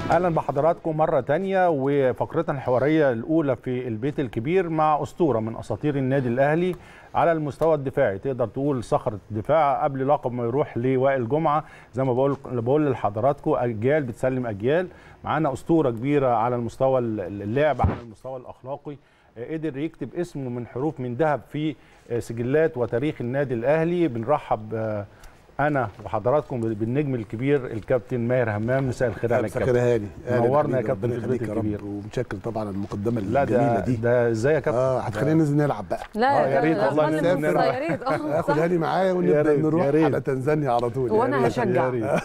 اهلا بحضراتكم مره تانية وفقرتنا الحواريه الاولى في البيت الكبير مع اسطوره من اساطير النادي الاهلي على المستوى الدفاعي تقدر تقول صخره الدفاع قبل لقب ما يروح لوائل جمعه زي ما بقول بقول لحضراتكم اجيال بتسلم اجيال معانا اسطوره كبيره على المستوى اللعب على المستوى الاخلاقي قدر يكتب اسمه من حروف من ذهب في سجلات وتاريخ النادي الاهلي بنرحب انا وحضراتكم بالنجم الكبير الكابتن ماهر همام مساء الخير عليك مساء الخير هاني نورنا يا كابتن في البيت يا الكبير رب ومتشكر طبعا على المقدمه لا الجميله ده دي ده ازاي يا كابتن اه هتخلينا ننزل نلعب بقى لا آه، يا ريت والله أتمنى ننزل من نلعب. يا ريت اه اخد صح. هاني معايا يا ونبدا ريت، نروح يا ريت. على تنزانيا على طول وأنا يا ريت. هشجع. يا ريت.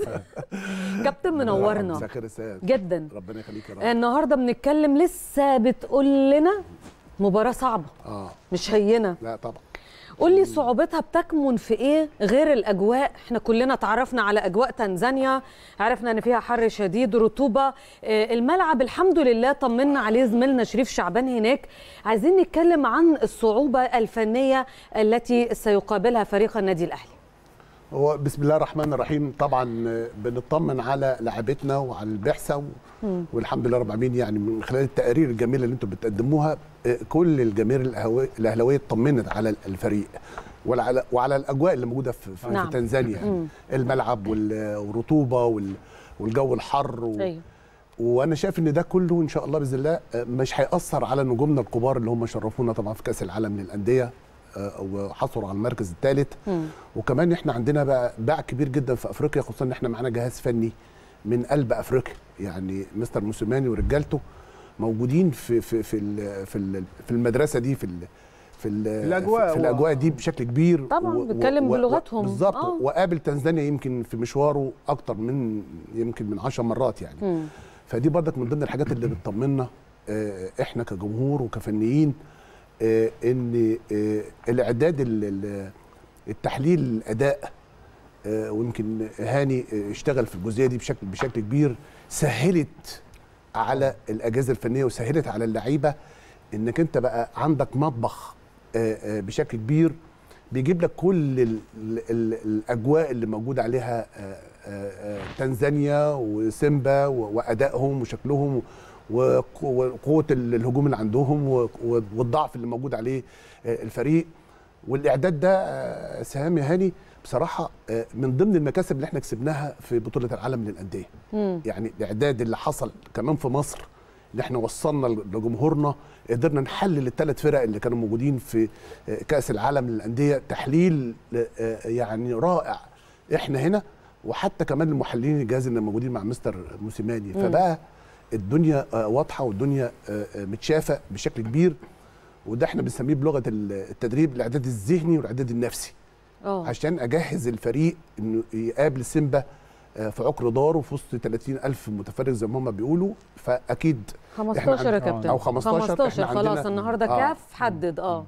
كابتن منورنا مساء الخير يا سيد جدا ربنا يخليك يا رب النهارده بنتكلم لسه بتقول لنا مباراه صعبه اه مش هينه لا طبعا قول لي صعوبتها بتكمن في ايه غير الاجواء احنا كلنا تعرفنا على اجواء تنزانيا عرفنا ان فيها حر شديد رطوبه آه، الملعب الحمد لله طمنا عليه زميلنا شريف شعبان هناك عايزين نتكلم عن الصعوبه الفنيه التي سيقابلها فريق النادي الاهلي هو بسم الله الرحمن الرحيم طبعا آه، بنطمن على لاعبتنا وعلى البعثه و... والحمد لله رب العالمين يعني من خلال التقارير الجميله اللي انتم بتقدموها آه، كل الجماهير الأهوي- الاهلاويه اطمنت على الفريق وعلى وعلى الاجواء اللي موجوده في, في, نعم. في تنزانيا يعني الملعب وال- والرطوبه وال... والجو الحر و... ايوه وانا شايف ان ده كله ان شاء الله باذن الله آه، مش هياثر على نجومنا الكبار اللي هم شرفونا طبعا في كاس العالم للانديه آه، وحصلوا على المركز الثالث وكمان احنا عندنا بقى باع كبير جدا في افريقيا خصوصا ان احنا معانا جهاز فني من قلب افريقيا يعني مستر موسيماني ورجالته موجودين في في في ال- في ال- في المدرسه دي في ال في ال- الأجواء في و- الاجواء دي بشكل كبير طبعاً، و- و- بيتكلم و- بلغتهم. بالظبط آه. وقابل تنزانيا يمكن في مشواره اكتر من يمكن من 10 مرات يعني مم. فدي برضك من ضمن الحاجات اللي بتطمنا آه، احنا كجمهور وكفنيين آه، ان آه، الاعداد ال- ال- التحليل الاداء آه، ويمكن هاني آه، اشتغل في الجزئيه دي بشكل بشكل كبير سهلت على الاجهزه الفنيه وسهلت على اللعيبه انك انت بقى عندك مطبخ آه، آه، بشكل كبير بيجيب لك كل ال ال ال الاجواء اللي موجود عليها آه، آه، آه، تنزانيا وسيمبا و- وادائهم وشكلهم وق- وقوه ال- الهجوم اللي عندهم و- و- والضعف اللي موجود عليه آه، الفريق والاعداد ده آه، سهام يا هاني بصراحه آه، من ضمن المكاسب اللي احنا كسبناها في بطوله العالم للانديه مم. يعني الاعداد اللي حصل كمان في مصر اللي احنا وصلنا لجمهورنا قدرنا نحلل الثلاث فرق اللي كانوا موجودين في آه، كاس العالم للانديه تحليل آه، يعني رائع احنا هنا وحتى كمان المحللين الجهاز اللي موجودين مع مستر موسيماني فبقى الدنيا آه، واضحه والدنيا آه، آه، متشافه بشكل كبير وده احنا بنسميه بلغه التدريب الاعداد الذهني والاعداد النفسي اه عشان اجهز الفريق انه يقابل سيمبا آه، في عقر داره في وسط 30 الف متفرج زي ما هم بيقولوا فاكيد 15 يا عند- كابتن أو 15 15 إحنا خلاص عندنا- النهارده آه. كاف حدد اه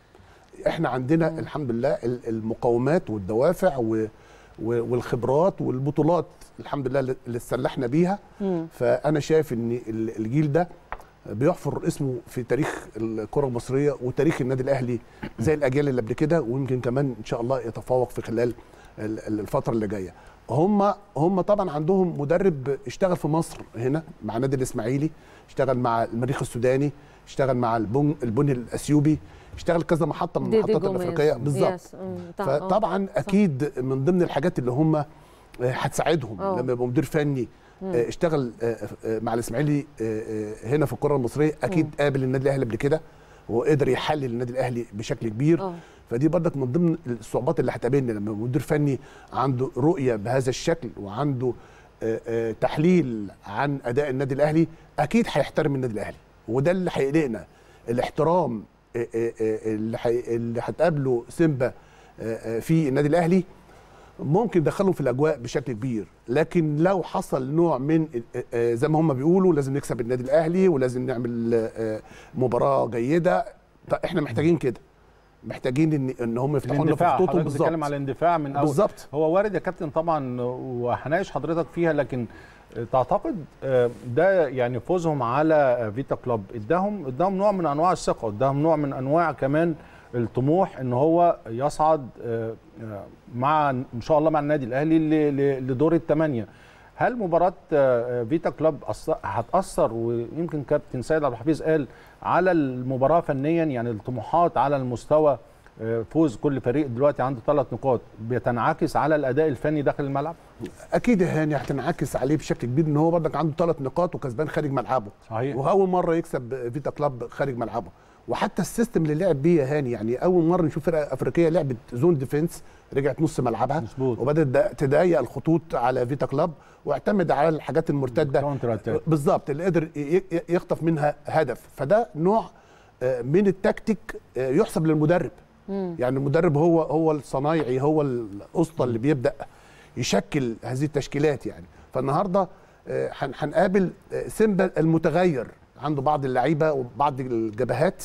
احنا عندنا الحمد لله ال- المقومات والدوافع و و- والخبرات والبطولات الحمد لله اللي اتسلحنا بيها مم. فانا شايف ان ال- الجيل ده بيحفر اسمه في تاريخ الكره المصريه وتاريخ النادي الاهلي زي الاجيال اللي قبل كده ويمكن كمان ان شاء الله يتفوق في خلال ال- ال- الفتره اللي جايه هم هم طبعا عندهم مدرب اشتغل في مصر هنا مع النادي الاسماعيلي اشتغل مع المريخ السوداني اشتغل مع البن البني الاثيوبي اشتغل كذا محطه من ديدي المحطات جوميز. الافريقيه بالظبط يس. مم. طبعاً. آه. فطبعا اكيد من ضمن الحاجات اللي هم آه، هتساعدهم آه. لما يبقى مدير فني آه، اشتغل آه، آه، مع الاسماعيلي آه، آه، هنا في الكره المصريه اكيد قابل النادي الاهلي قبل كده وقدر يحلل النادي الاهلي بشكل كبير آه. فدي برضك من ضمن الصعوبات اللي هتقابلنا لما مدير فني عنده رؤيه بهذا الشكل وعنده آه، آه، تحليل عن اداء النادي الاهلي اكيد هيحترم النادي الاهلي وده اللي هيقلقنا الاحترام آه، آه، آه، اللي هي- اللي هتقابله سيمبا آه، آه، في النادي الاهلي ممكن يدخلهم في الاجواء بشكل كبير لكن لو حصل نوع من آه، آه، زي ما هم بيقولوا لازم نكسب النادي الاهلي ولازم نعمل آه، مباراه جيده طيب احنا محتاجين كده محتاجين ان ان هم يفتحوا لنا في الاندفاع خطوطهم حضرتك بتتكلم بالظبط على الاندفاع من اول بالظبط هو وارد يا كابتن طبعا وهناقش حضرتك فيها لكن تعتقد آه، ده يعني فوزهم على آه، فيتا كلوب اداهم اداهم نوع من انواع الثقه اداهم نوع من انواع كمان الطموح ان هو يصعد آه، آه، مع ان شاء الله مع النادي الاهلي ل- ل- لدور الثمانيه هل مباراه آه، فيتا كلوب أص- هتاثر ويمكن كابتن سيد عبد الحفيظ قال على المباراه فنيا يعني الطموحات على المستوى آه، فوز كل فريق دلوقتي عنده ثلاث نقاط بيتنعكس على الاداء الفني داخل الملعب اكيد يا هاني هتنعكس عليه بشكل كبير ان هو برضك عنده ثلاث نقاط وكسبان خارج ملعبه صحيح واول مره يكسب فيتا كلاب خارج ملعبه وحتى السيستم اللي لعب بيه يا هاني يعني اول مره نشوف فرقه افريقيه لعبت زون ديفense رجعت نص ملعبها مظبوط. وبدات د- تضيق الخطوط على فيتا كلاب واعتمد على الحاجات المرتده كاونتر اتاك بالظبط اللي قدر ي- ي- يخطف منها هدف فده نوع آه، من التكتيك آه، يحسب للمدرب يعني المدرب هو هو الصنايعي هو الاسطى اللي بيبدا يشكل هذه التشكيلات يعني فالنهارده آه، هن- هنقابل آه، سيمبا المتغير عنده بعض اللعيبه وبعض الجبهات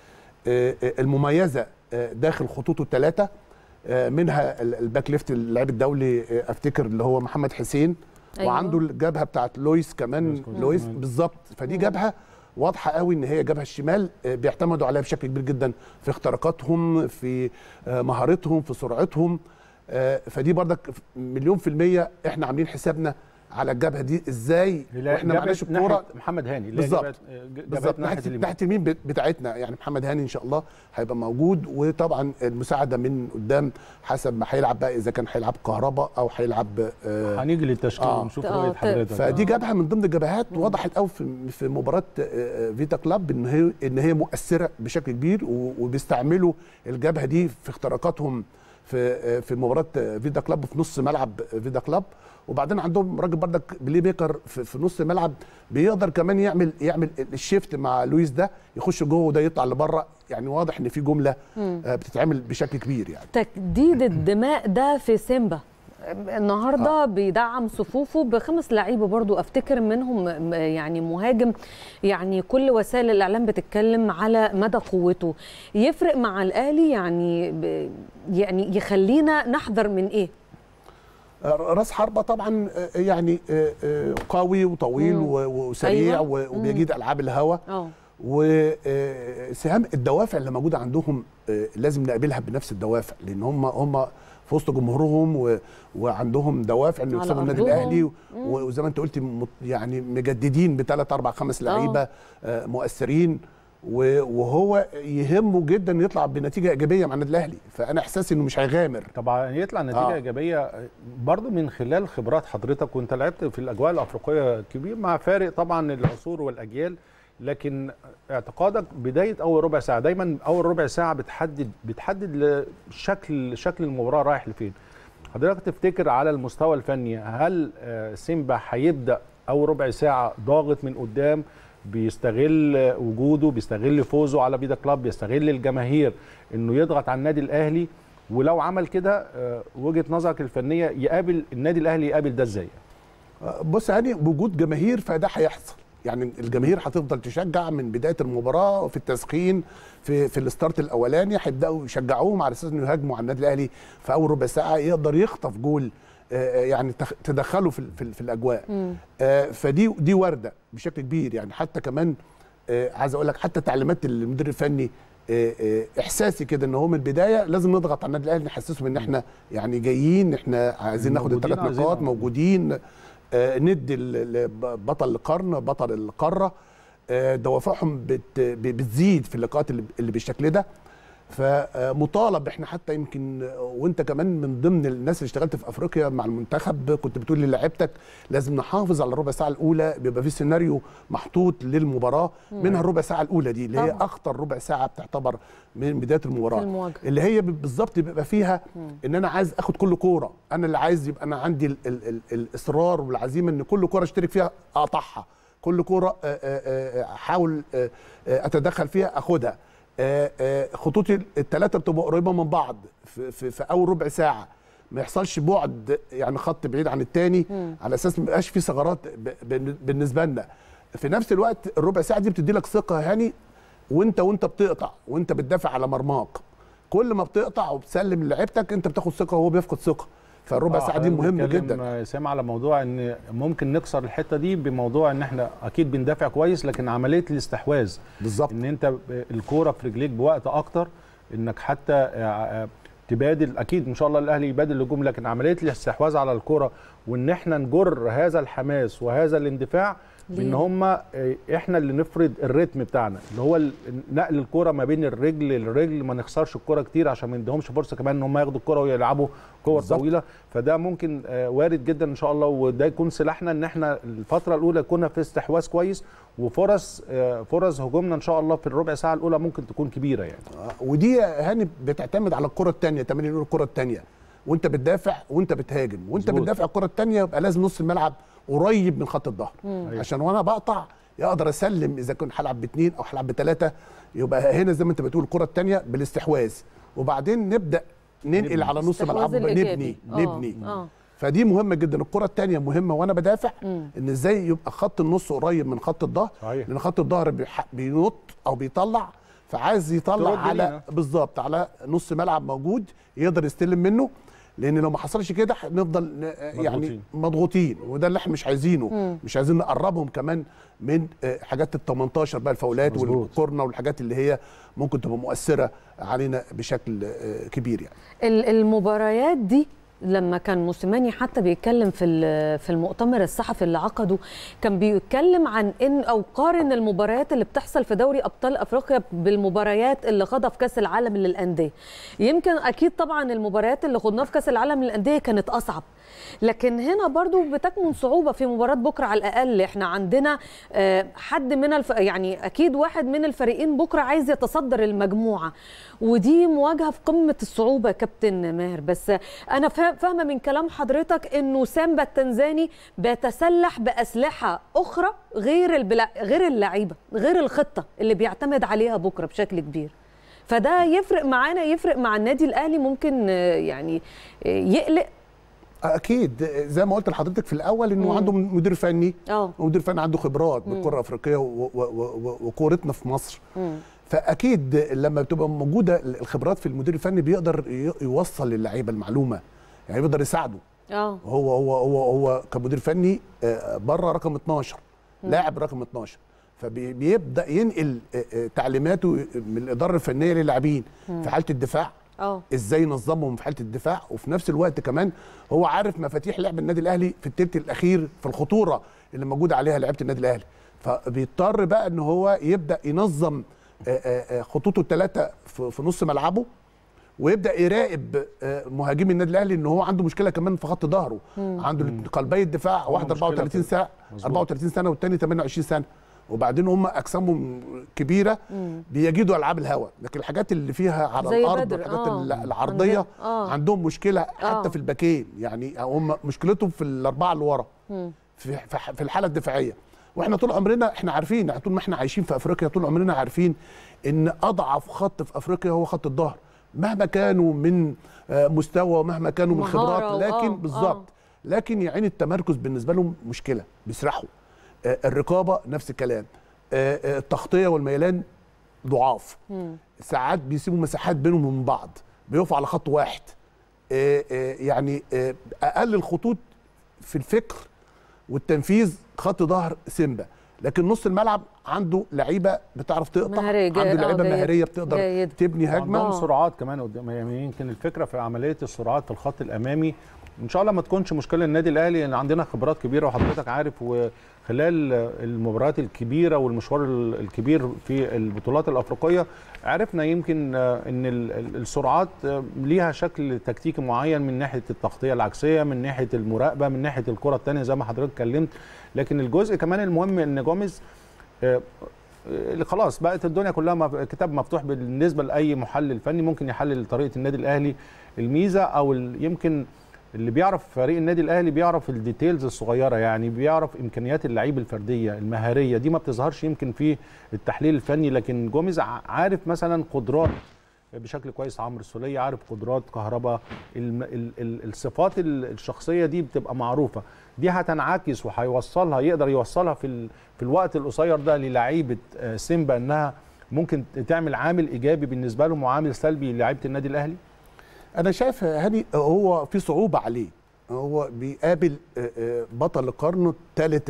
آه، آه، المميزه آه، داخل خطوطه الثلاثه آه، منها ال- الباك ليفت اللاعب الدولي آه، افتكر اللي هو محمد حسين أيوة. وعنده الجبهه بتاعت لويس كمان لويس كويس. لويس مم. بالظبط فدي جبهه واضحه قوي ان هي جبهه الشمال آه، بيعتمدوا عليها بشكل كبير جدا في اختراقاتهم في آه، مهارتهم في سرعتهم آه، فدي برضك مليون في المية احنا عاملين حسابنا على الجبهه دي ازاي واحنا معناش الكوره ناحية محمد هاني اللي هي بالظبط. جبهة- جبهة بالظبط ناحيه ناحيه اليمين ناحيه اليمين بت- بتاعتنا يعني محمد هاني ان شاء الله هيبقى موجود وطبعا المساعده من قدام حسب ما هيلعب بقى اذا كان هيلعب كهرباء او هيلعب آه هنيجي للتشكيل آه. ونشوف آه، رؤيه ت- حضرتك فدي جبهه من ضمن الجبهات وضحت قوي في في مباراه آه، فيتا كلاب ان هي ان هي مؤثره بشكل كبير و- وبيستعملوا الجبهه دي في اختراقاتهم في آه، في مباراه آه، فيتا كلاب في نص ملعب آه، فيتا كلاب وبعدين عندهم راجل بردك بلاي ميكر في, في نص الملعب بيقدر كمان يعمل يعمل الشيفت مع لويس ده يخش جوه وده يطلع لبره يعني واضح ان في جمله آه، بتتعمل بشكل كبير يعني تجديد الدماء ده في سيمبا النهارده آه. بيدعم صفوفه بخمس لعيبه برضو افتكر منهم م- يعني مهاجم يعني كل وسائل الاعلام بتتكلم على مدى قوته يفرق مع الاهلي يعني ب يعني يخلينا نحذر من ايه راس حربة طبعا آه، يعني آه، آه، قوي وطويل مم. و- وسريع أيوة. و- وبيجيد العاب الهوا اه وسهام الدوافع اللي موجوده عندهم آه، لازم نقابلها بنفس الدوافع لان هم هم في وسط جمهورهم و- وعندهم دوافع انه على يكسبوا النادي أرضهم. الاهلي و- وزي ما انت قلت مت- يعني مجددين بثلاث اربع خمس لعيبه آه، مؤثرين و- وهو يهمه جدا يطلع بنتيجه ايجابيه مع النادي الاهلي فانا احساسي انه مش هيغامر طبعا يطلع نتيجه آه. آه. ايجابيه برضو من خلال خبرات حضرتك وانت لعبت في الاجواء الافريقيه كبير مع فارق طبعا العصور والاجيال لكن اعتقادك بدايه اول ربع ساعه دايما اول ربع ساعه بتحدد بتحدد شكل شكل المباراه رايح لفين حضرتك تفتكر على المستوى الفني هل آه، سيمبا هيبدا اول ربع ساعه ضاغط من قدام بيستغل وجوده بيستغل فوزه على فيدا كلاب بيستغل الجماهير انه يضغط على النادي الاهلي ولو عمل كده آه، وجهه نظرك الفنيه يقابل النادي الاهلي يقابل ده ازاي؟ بص يعني وجود جماهير فده هيحصل يعني الجماهير هتفضل تشجع من بدايه المباراه في التسخين في في الستارت الاولاني هيبداوا يشجعوهم على اساس انه يهاجموا على النادي الاهلي في اول ربع ساعه يقدر يخطف جول آه، يعني تخ- تدخله في ال- في, ال- في الاجواء آه، فدي دي وارده بشكل كبير يعني حتى كمان آه، عايز اقول لك حتى تعليمات المدير الفني آه، آه، احساسي كده ان هو من البدايه لازم نضغط على النادي الاهلي نحسسهم ان احنا يعني جايين احنا عايزين ناخد موجودين، الثلاث عايزين- نقاط موجودين آه، ندي ال- ال- بطل القرن بطل القاره آه، دوافعهم بت- ب- بتزيد في اللقاءات اللي اللي بالشكل ده فمطالب احنا حتى يمكن آه، وانت كمان من ضمن الناس اللي اشتغلت في افريقيا مع المنتخب كنت بتقول للاعيبتك لازم نحافظ على الربع ساعه الاولى بيبقى في سيناريو محطوط للمباراه منها الربع ساعه الاولى دي اللي هي طبعاً. اخطر ربع ساعه بتعتبر من بدايه المباراه المواجهة. اللي هي بالظبط بيبقى فيها ان انا عايز اخد كل كوره انا اللي عايز يبقى انا عندي ال ال ال الاصرار والعزيمه ان كل كوره اشترك فيها اقطعها كل كوره آه، آه، آه، احاول آه، آه، اتدخل فيها اخدها آه، آه، خطوطي الثلاثه بتبقى قريبه من بعض في, في, في اول ربع ساعه ما يحصلش بعد يعني خط بعيد عن الثاني على اساس ما يبقاش في ثغرات ب- ب- بالنسبه لنا في نفس الوقت الربع ساعه دي بتدي لك ثقه هاني وانت وانت بتقطع وانت بتدافع على مرماك كل ما بتقطع وبتسلم لعيبتك انت بتاخد ثقه وهو بيفقد ثقه فالربع ساعه دي مهم جدا سامع على موضوع ان ممكن نكسر الحته دي بموضوع ان احنا اكيد بندافع كويس لكن عمليه الاستحواذ بالظبط ان انت ب- الكوره في رجليك بوقت اكتر انك حتى آه، تبادل اكيد ان شاء الله الاهلي يبادل الهجوم لكن عمليه الاستحواذ على الكره وان احنا نجر هذا الحماس وهذا الاندفاع بان ليه؟ هم احنا اللي نفرض الريتم بتاعنا اللي هو ال- نقل الكره ما بين الرجل للرجل ما نخسرش الكره كتير عشان ما نديهمش فرصه كمان ان هم ياخدوا الكره ويلعبوا كور بالظبط. طويله فده ممكن آه، وارد جدا ان شاء الله وده يكون سلاحنا ان احنا الفتره الاولى كنا في استحواذ كويس وفرص آه، فرص هجومنا ان شاء الله في الربع ساعه الاولى ممكن تكون كبيره يعني آه، ودي يا هاني بتعتمد على الكره الثانيه تمام نقول الكره الثانيه وانت بتدافع وانت بتهاجم وانت مظبوط. بتدافع الكره الثانيه يبقى لازم نص الملعب قريب من خط الظهر عشان وانا بقطع اقدر اسلم اذا كنت هلعب باثنين او هلعب بثلاثه يبقى هنا زي ما انت بتقول الكره الثانيه بالاستحواذ وبعدين نبدا ننقل نبني. على نص استحواذ ملعب الإيجابي. نبني آه، نبني آه. فدي مهمه جدا الكره الثانيه مهمه وانا بدافع ان ازاي يبقى خط النص قريب من خط الظهر صحيح. لان خط الظهر بيح- بينط او بيطلع فعايز يطلع ترد على لينا. بالظبط على نص ملعب موجود يقدر يستلم منه لان لو ما حصلش كده نفضل ن- يعني مضغوطين. مضغوطين وده اللي احنا مش عايزينه مش عايزين نقربهم كمان من آه، حاجات ال 18 بقى الفاولات مظبوط. والكورنر والحاجات اللي هي ممكن تبقى مؤثره علينا بشكل آه، كبير يعني ال- المباريات دي لما كان موسيماني حتى بيتكلم في ال- في المؤتمر الصحفي اللي عقده كان بيتكلم عن ان او قارن المباريات اللي بتحصل في دوري ابطال افريقيا بالمباريات اللي خاضها في كاس العالم للانديه يمكن اكيد طبعا المباريات اللي خدناها في كاس العالم للانديه كانت اصعب لكن هنا برضو بتكمن صعوبه في مباراه بكره على الاقل احنا عندنا آه، حد من الف... يعني اكيد واحد من الفريقين بكره عايز يتصدر المجموعه ودي مواجهه في قمه الصعوبه يا كابتن ماهر بس انا فا- فاهمه من كلام حضرتك انه سامبا التنزاني بيتسلح باسلحه اخرى غير البلا... غير اللعيبه غير الخطه اللي بيعتمد عليها بكره بشكل كبير فده يفرق معانا يفرق مع النادي الاهلي ممكن آه، يعني آه، يقلق اكيد زي ما قلت لحضرتك في الاول انه عنده مدير فني اه ومدير فني عنده خبرات بالكره الافريقيه و- و- و- وكورتنا في مصر فاكيد لما بتبقى موجوده الخبرات في المدير الفني بيقدر ي- يوصل للعيبه المعلومه يعني بيقدر يساعده اه هو هو هو هو كمدير فني آه، بره رقم 12 لاعب رقم 12 فبيبدا ينقل آه، آه، تعليماته من الاداره الفنيه للاعبين في حاله الدفاع اه ازاي ينظمهم في حاله الدفاع وفي نفس الوقت كمان هو عارف مفاتيح لعب النادي الاهلي في التلت الاخير في الخطوره اللي موجوده عليها لعيبه النادي الاهلي فبيضطر بقى ان هو يبدا ينظم آه، آه، آه، خطوطه الثلاثه في في نص ملعبه ويبدا يراقب آه، مهاجمي النادي الاهلي ان هو عنده مشكله كمان في خط ظهره عنده قلبي الدفاع واحد مشكلة 34 في- سنه مظبوط. 34 سنه والتاني 28 سنه وبعدين هم اجسامهم كبيره بيجدوا العاب الهواء لكن الحاجات اللي فيها على زي الارض بدر، والحاجات آه. ال- العرضيه عندهم- آه. عندهم مشكله حتى آه. في الباكين يعني هم مشكلتهم في الاربعه اللي ورا في في في الحاله الدفاعيه واحنا طول عمرنا احنا عارفين طول ما احنا عايشين في افريقيا طول عمرنا عارفين ان اضعف خط في افريقيا هو خط الظهر مهما كانوا من آه، مستوى ومهما كانوا من مهارة خبرات و- لكن آه، بالظبط لكن يعني التمركز بالنسبه لهم مشكله بيسرحوا آه، الرقابه نفس الكلام آه، آه، التغطيه والميلان ضعاف ساعات بيسيبوا مساحات بينهم وبين بعض بيقفوا على خط واحد آه، آه، يعني آه، اقل الخطوط في الفكر والتنفيذ خط ظهر سيمبا لكن نص الملعب عنده لعيبه بتعرف تقطع مهارية جاي- عنده آه، لعيبه جيد- مهاريه بتقدر جيد. تبني هجمه عندهم آه. سرعات كمان قدام يعني يمكن الفكره في عمليه السرعات في الخط الامامي ان شاء الله ما تكونش مشكله للنادي الاهلي لان عندنا خبرات كبيره وحضرتك عارف وخلال المباريات الكبيره والمشوار ال- الكبير في البطولات الافريقيه عرفنا يمكن آه، ان ال- ال- السرعات آه، ليها شكل تكتيكي معين من ناحيه التغطيه العكسيه من ناحيه المراقبه من ناحيه الكره الثانيه زي ما حضرتك اتكلمت لكن الجزء كمان المهم ان جوميز آه، اللي خلاص بقت الدنيا كلها مف- كتاب مفتوح بالنسبه لاي محلل فني ممكن يحلل طريقه النادي الاهلي الميزه او ال- يمكن اللي بيعرف فريق النادي الاهلي بيعرف الديتيلز الصغيره يعني بيعرف امكانيات اللعيب الفرديه المهاريه دي ما بتظهرش يمكن في التحليل الفني لكن جوميز ع- عارف مثلا قدرات بشكل كويس عمرو السوليه عارف قدرات كهرباء الم... ال... ال... الصفات ال- الشخصيه دي بتبقى معروفه دي هتنعكس وهيوصلها يقدر يوصلها في ال... في الوقت القصير ده للعيبه آه، سيمبا انها ممكن تعمل عامل ايجابي بالنسبه لهم وعامل سلبي للعيبه النادي الاهلي انا شايف هاني هو في صعوبه عليه هو بيقابل آه، آه، بطل القرن الثالث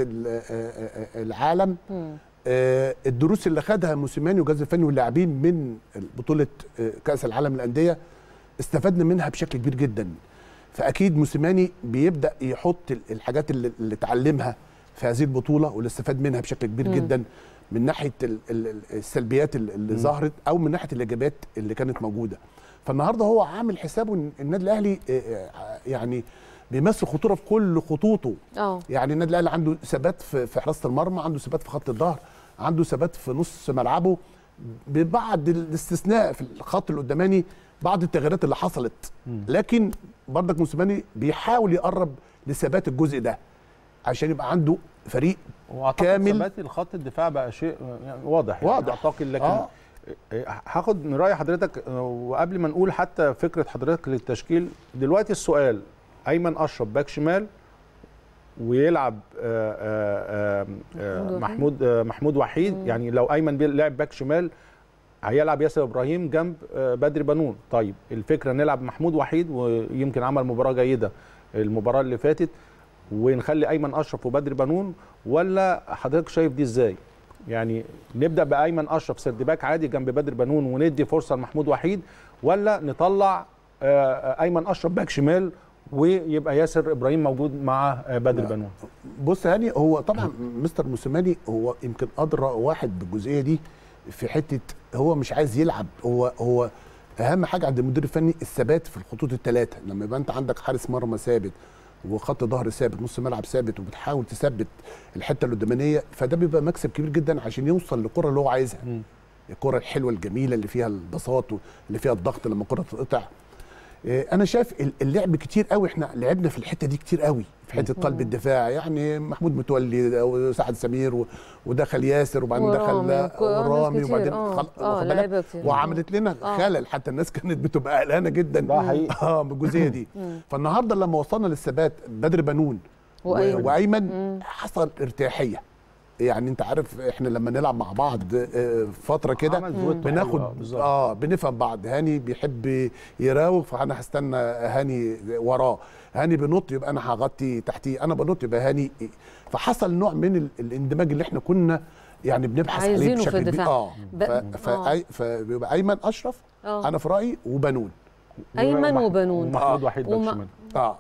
العالم آه، الدروس اللي خدها موسيماني والجهاز الفني واللاعبين من بطوله آه، كاس العالم للانديه استفدنا منها بشكل كبير جدا فاكيد موسيماني بيبدا يحط ال- الحاجات اللي, اللي اتعلمها في هذه البطوله واللي استفاد منها بشكل كبير جدا من ناحيه ال- ال- ال- السلبيات اللي اللي ظهرت او من ناحيه الايجابيات اللي كانت موجوده فالنهارده هو عامل حسابه ان النادي الاهلي آه، آه، يعني بيمثل خطوره في كل خطوطه اه يعني النادي الاهلي عنده ثبات في في حراسه المرمى عنده ثبات في خط الظهر عنده ثبات في نص ملعبه ببعض الاستثناء في الخط القداماني بعض التغييرات اللي حصلت لكن برضك موسيماني بيحاول يقرب لثبات الجزء ده عشان يبقى عنده فريق واعتقد كامل. ثبات الخط الدفاع بقى شيء يعني واضح يعني واضح. اعتقد لكن آه. آه. هاخد من راي حضرتك آه، وقبل ما نقول حتى فكره حضرتك للتشكيل دلوقتي السؤال ايمن اشرف باك شمال ويلعب آه، آه، آه، محمود وحيد. محمود آه، محمود وحيد يعني لو ايمن بي- لعب باك شمال هيلعب ياسر ابراهيم جنب آه، بدر بنون طيب الفكره نلعب محمود وحيد ويمكن عمل مباراه جيده المباراه اللي فاتت ونخلي ايمن اشرف وبدر بنون ولا حضرتك شايف دي ازاي يعني نبدا بايمن اشرف سرد باك عادي جنب بدر بنون وندي فرصه لمحمود وحيد ولا نطلع آه، آه، ايمن اشرف باك شمال ويبقى ياسر ابراهيم موجود مع آه، بدر لا. بنون بص هاني هو طبعا مستر موسيماني هو يمكن ادرى واحد بالجزئيه دي في حته هو مش عايز يلعب هو هو اهم حاجه عند المدير الفني الثبات في الخطوط الثلاثه لما يبقى انت عندك حارس مرمى ثابت وخط ظهر ثابت نص ملعب ثابت وبتحاول تثبت الحته القدامانيه فده بيبقى مكسب كبير جدا عشان يوصل للكره اللي هو عايزها مم. الكره الحلوه الجميله اللي فيها البساط اللي فيها الضغط لما الكره تتقطع إيه، انا شايف ال- اللعب كتير قوي احنا لعبنا في الحته دي كتير قوي في حته قلب الدفاع يعني محمود متولي وسعد سمير و- ودخل ياسر وبعدين ورامي دخل وك- ناس ورامي كتير، وبعدين آه. خل... آه، واخد بالك؟ لعيبة كتير. وعملت لنا آه. خلل حتى الناس كانت بتبقى قلقانه جدا ده حقيقي. اه بالجزئيه دي فالنهارده لما وصلنا للثبات بدر بنون و- وأيمن. وايمن حصل ارتياحيه يعني انت عارف احنا لما نلعب مع بعض آه، فتره كده عمل دويتو حلو، بناخد آه، بالظبط. اه بنفهم بعض هاني بيحب يراوغ فانا هستنى هاني وراه هاني بنط يبقى انا هغطي تحتيه انا بنط يبقى هاني فحصل نوع من ال- الاندماج اللي احنا كنا يعني بنبحث عليه عايزينه في بشكل كبير الدفاع. اه ب- ف- آه. فأي- فبيبقى ايمن اشرف آه. انا في رايي وبنون أيمن ومح- وبنون. ومحمود وحيد باك وما- شمال اه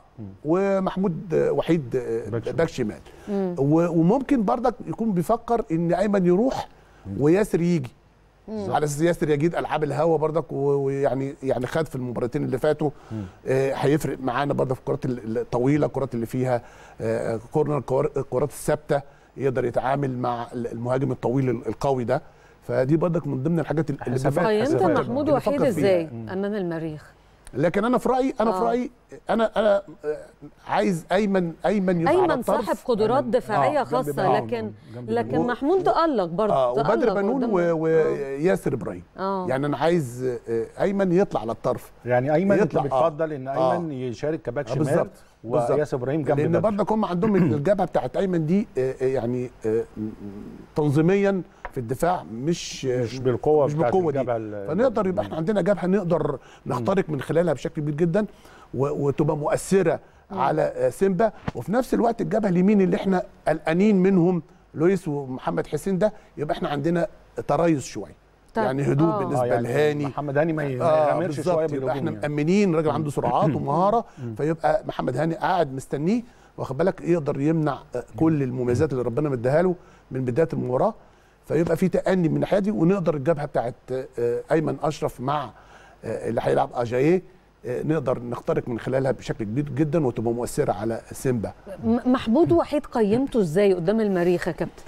ومحمود آه، وحيد آه، باك شمال. باك شمال و- وممكن برضك يكون بيفكر ان ايمن يروح وياسر يجي على اساس ياسر يجيد العاب الهوا برضك و- ويعني يعني خد في المباراتين اللي فاتوا آه، هيفرق معانا برضك في الكرات ال- الطويله الكرات اللي فيها آه، كورنر الكور- الكرات الثابته يقدر يتعامل مع المهاجم الطويل القوي ده فدي برضك من ضمن الحاجات اللي حسابات- بيفكر- قيمت حسابات. محمود اللي وحيد بيفكر فيها. ازاي امام المريخ لكن انا في رايي انا في آه. رايي انا انا آه، عايز ايمن ايمن يبقى على ايمن الطرف صاحب قدرات أيمن- دفاعيه آه، جنب خاصه بنون. لكن جنب لكن بنون. محمود تالق برضه اه وبدر تألق بنون قدام- و- آه. وياسر ابراهيم آه. يعني انا عايز آه، ايمن يطلع على الطرف يعني ايمن انت يطلع، آه. بتفضل ان آه. ايمن يشارك كباك آه، شمال بالظبط بالظبط. وياسر ابراهيم جنب لان بدر. برضك هم عندهم الجبهه بتاعت ايمن دي آه، آه، يعني آه، م- م- تنظيميا في الدفاع مش آه، مش بالقوه مش بتاعت بالقوه دي الجبهة ال- فنقدر يبقى احنا عندنا جبهه نقدر نخترق من خلالها بشكل كبير جدا و- وتبقى مؤثره على آه، سيمبا وفي نفس الوقت الجبهه اليمين اللي احنا قلقانين منهم لويس ومحمد حسين ده يبقى احنا عندنا تريث شويه طب، يعني هدوء آه. بالنسبه يعني لهاني محمد هاني ما ي- ما اه يغامرش شويه بالظبط يبقى بالهجوم احنا يعني. مأمنين راجل عنده سرعات ومهاره فيبقى محمد هاني قاعد مستنيه واخد بالك يقدر يمنع آه، كل المميزات اللي ربنا مديها له من بدايه المباراه فيبقى في تأني من الناحيه دي ونقدر الجبهه بتاعت آه، ايمن اشرف مع آه، اللي هيلعب اجاييه آه، نقدر نخترق من خلالها بشكل كبير جدا وتبقى مؤثره على سيمبا م- محمود وحيد قيمته ازاي قدام المريخ يا كابتن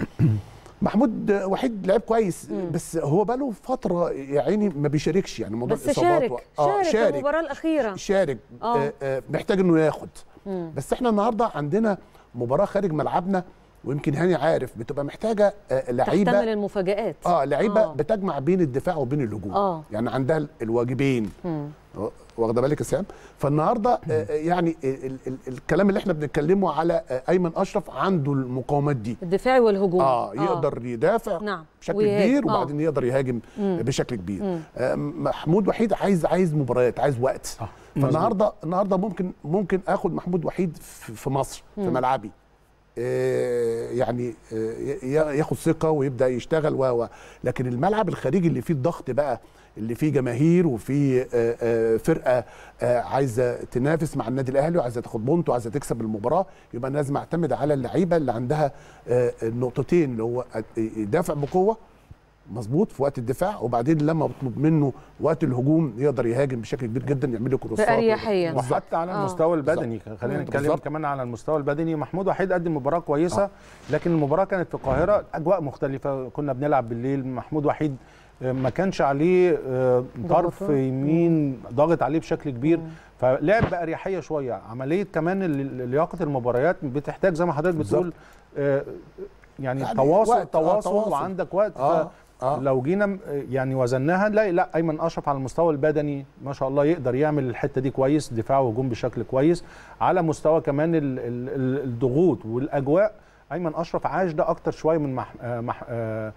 محمود آه، وحيد لعب كويس بس هو بقاله فتره يا عيني ما بيشاركش يعني موضوع بس الإصابات شارك و- شارك, في المباراه الاخيره شارك آه. آه. آه محتاج انه ياخد بس احنا النهارده عندنا مباراه خارج ملعبنا ويمكن هاني عارف بتبقى محتاجه آه لعيبه تحتمل المفاجآت اه لعيبه آه. آه. بتجمع بين الدفاع وبين الهجوم آه. يعني عندها الواجبين مم. واخده بالك يا سام فالنهارده آه يعني ال ال ال الكلام اللي احنا بنتكلمه على آه ايمن اشرف عنده المقاومات دي الدفاعي والهجوم اه يقدر يدافع نعم. بشكل ويهاجم. كبير آه. وبعدين يقدر يهاجم بشكل كبير آه محمود وحيد عايز عايز مباريات عايز وقت آه. فالنهارده النهارده ممكن ممكن اخد محمود وحيد في في مصر في ملعبي آه، يعني آه، ي- ياخد ثقه ويبدا يشتغل و و لكن الملعب الخارجي اللي فيه الضغط بقى اللي فيه جماهير وفيه آه، آه، فرقه آه، عايزه تنافس مع النادي الاهلي وعايزه تاخد بونت وعايزه تكسب المباراه يبقى لازم اعتمد على اللعيبه اللي عندها آه، النقطتين اللي هو يدافع بقوه مظبوط في وقت الدفاع وبعدين لما بطلب منه وقت الهجوم يقدر يهاجم بشكل كبير جدا يعمل له كروسات بأريحية. بالظبط. وحتى على آه. المستوى البدني خلينا بالظبط. نتكلم كمان على المستوى البدني محمود وحيد قدم مباراه كويسه آه. لكن المباراه كانت في القاهره اجواء مختلفه كنا بنلعب بالليل محمود وحيد آه، ما كانش عليه آه، طرف ضغوطات. يمين ضاغط عليه بشكل كبير فلعب باريحيه شويه عمليه كمان ال- لياقه المباريات بتحتاج زي ما حضرتك بالظبط. بتقول آه، يعني, يعني تواصل وقت، آه، تواصل تواصل. وعندك وقت آه، آه. لو جينا م- يعني وزناها نلاقي لا ايمن اشرف على المستوى البدني ما شاء الله يقدر يعمل الحته دي كويس دفاع وهجوم بشكل كويس على مستوى كمان ال- ال- ال- الضغوط والاجواء ايمن اشرف عاش ده اكتر شويه من مح آه، مح آه،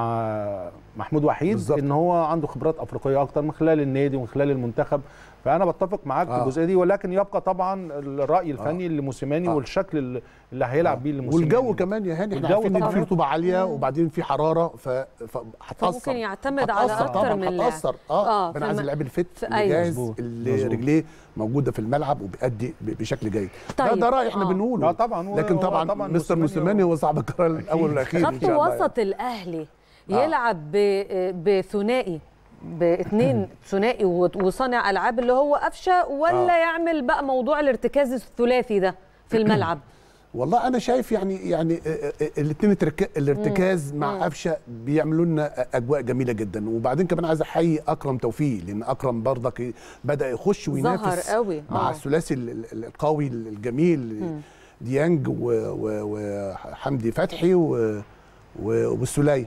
مع محمود وحيد بالظبط. ان هو عنده خبرات افريقيه اكتر من خلال النادي ومن خلال المنتخب فانا بتفق معاك في آه. الجزئيه دي ولكن يبقى طبعا الراي الفني لموسيماني آه. والشكل اللي- اللي هيلعب بيه لموسيماني والجو كمان يا هاني احنا والجو عارفين ان طبعاً. في رطوبه عاليه وبعدين في حراره ف فهتاثر فممكن يعتمد على هتأثر أكتر طبعاً، من لاعب. هتاثر آه، اه في انا عايز الم- اللعيب الفت في- اللي أيوة. جاهز مظبوط، اللي مظبوط. رجليه موجوده في الملعب وبيأدي ب- بشكل جيد ده طيب، ده راي احنا آه. بنقوله آه، طبعا، هو- لكن هو طبعا, طبعاً مستر موسيماني موسيماني هو صاحب القرار الاول والاخير ان خط شاء الله يعني. وسط الاهلي آه. يلعب ب- بثنائي باثنين ثنائي و- وصانع العاب اللي هو قفشه ولا آه. يعمل بقى موضوع الارتكاز الثلاثي ده في الملعب والله انا شايف يعني يعني الاثنين الارتكاز مع قفشه بيعملوا لنا اجواء جميله جدا وبعدين كمان عايز احيي اكرم توفيق لان اكرم برضك بدا يخش وينافس ظهر قوي. مع آه. الثلاثي ال- ال- القوي الجميل ديانج و- و- وحمدي فتحي و- و- والسوليه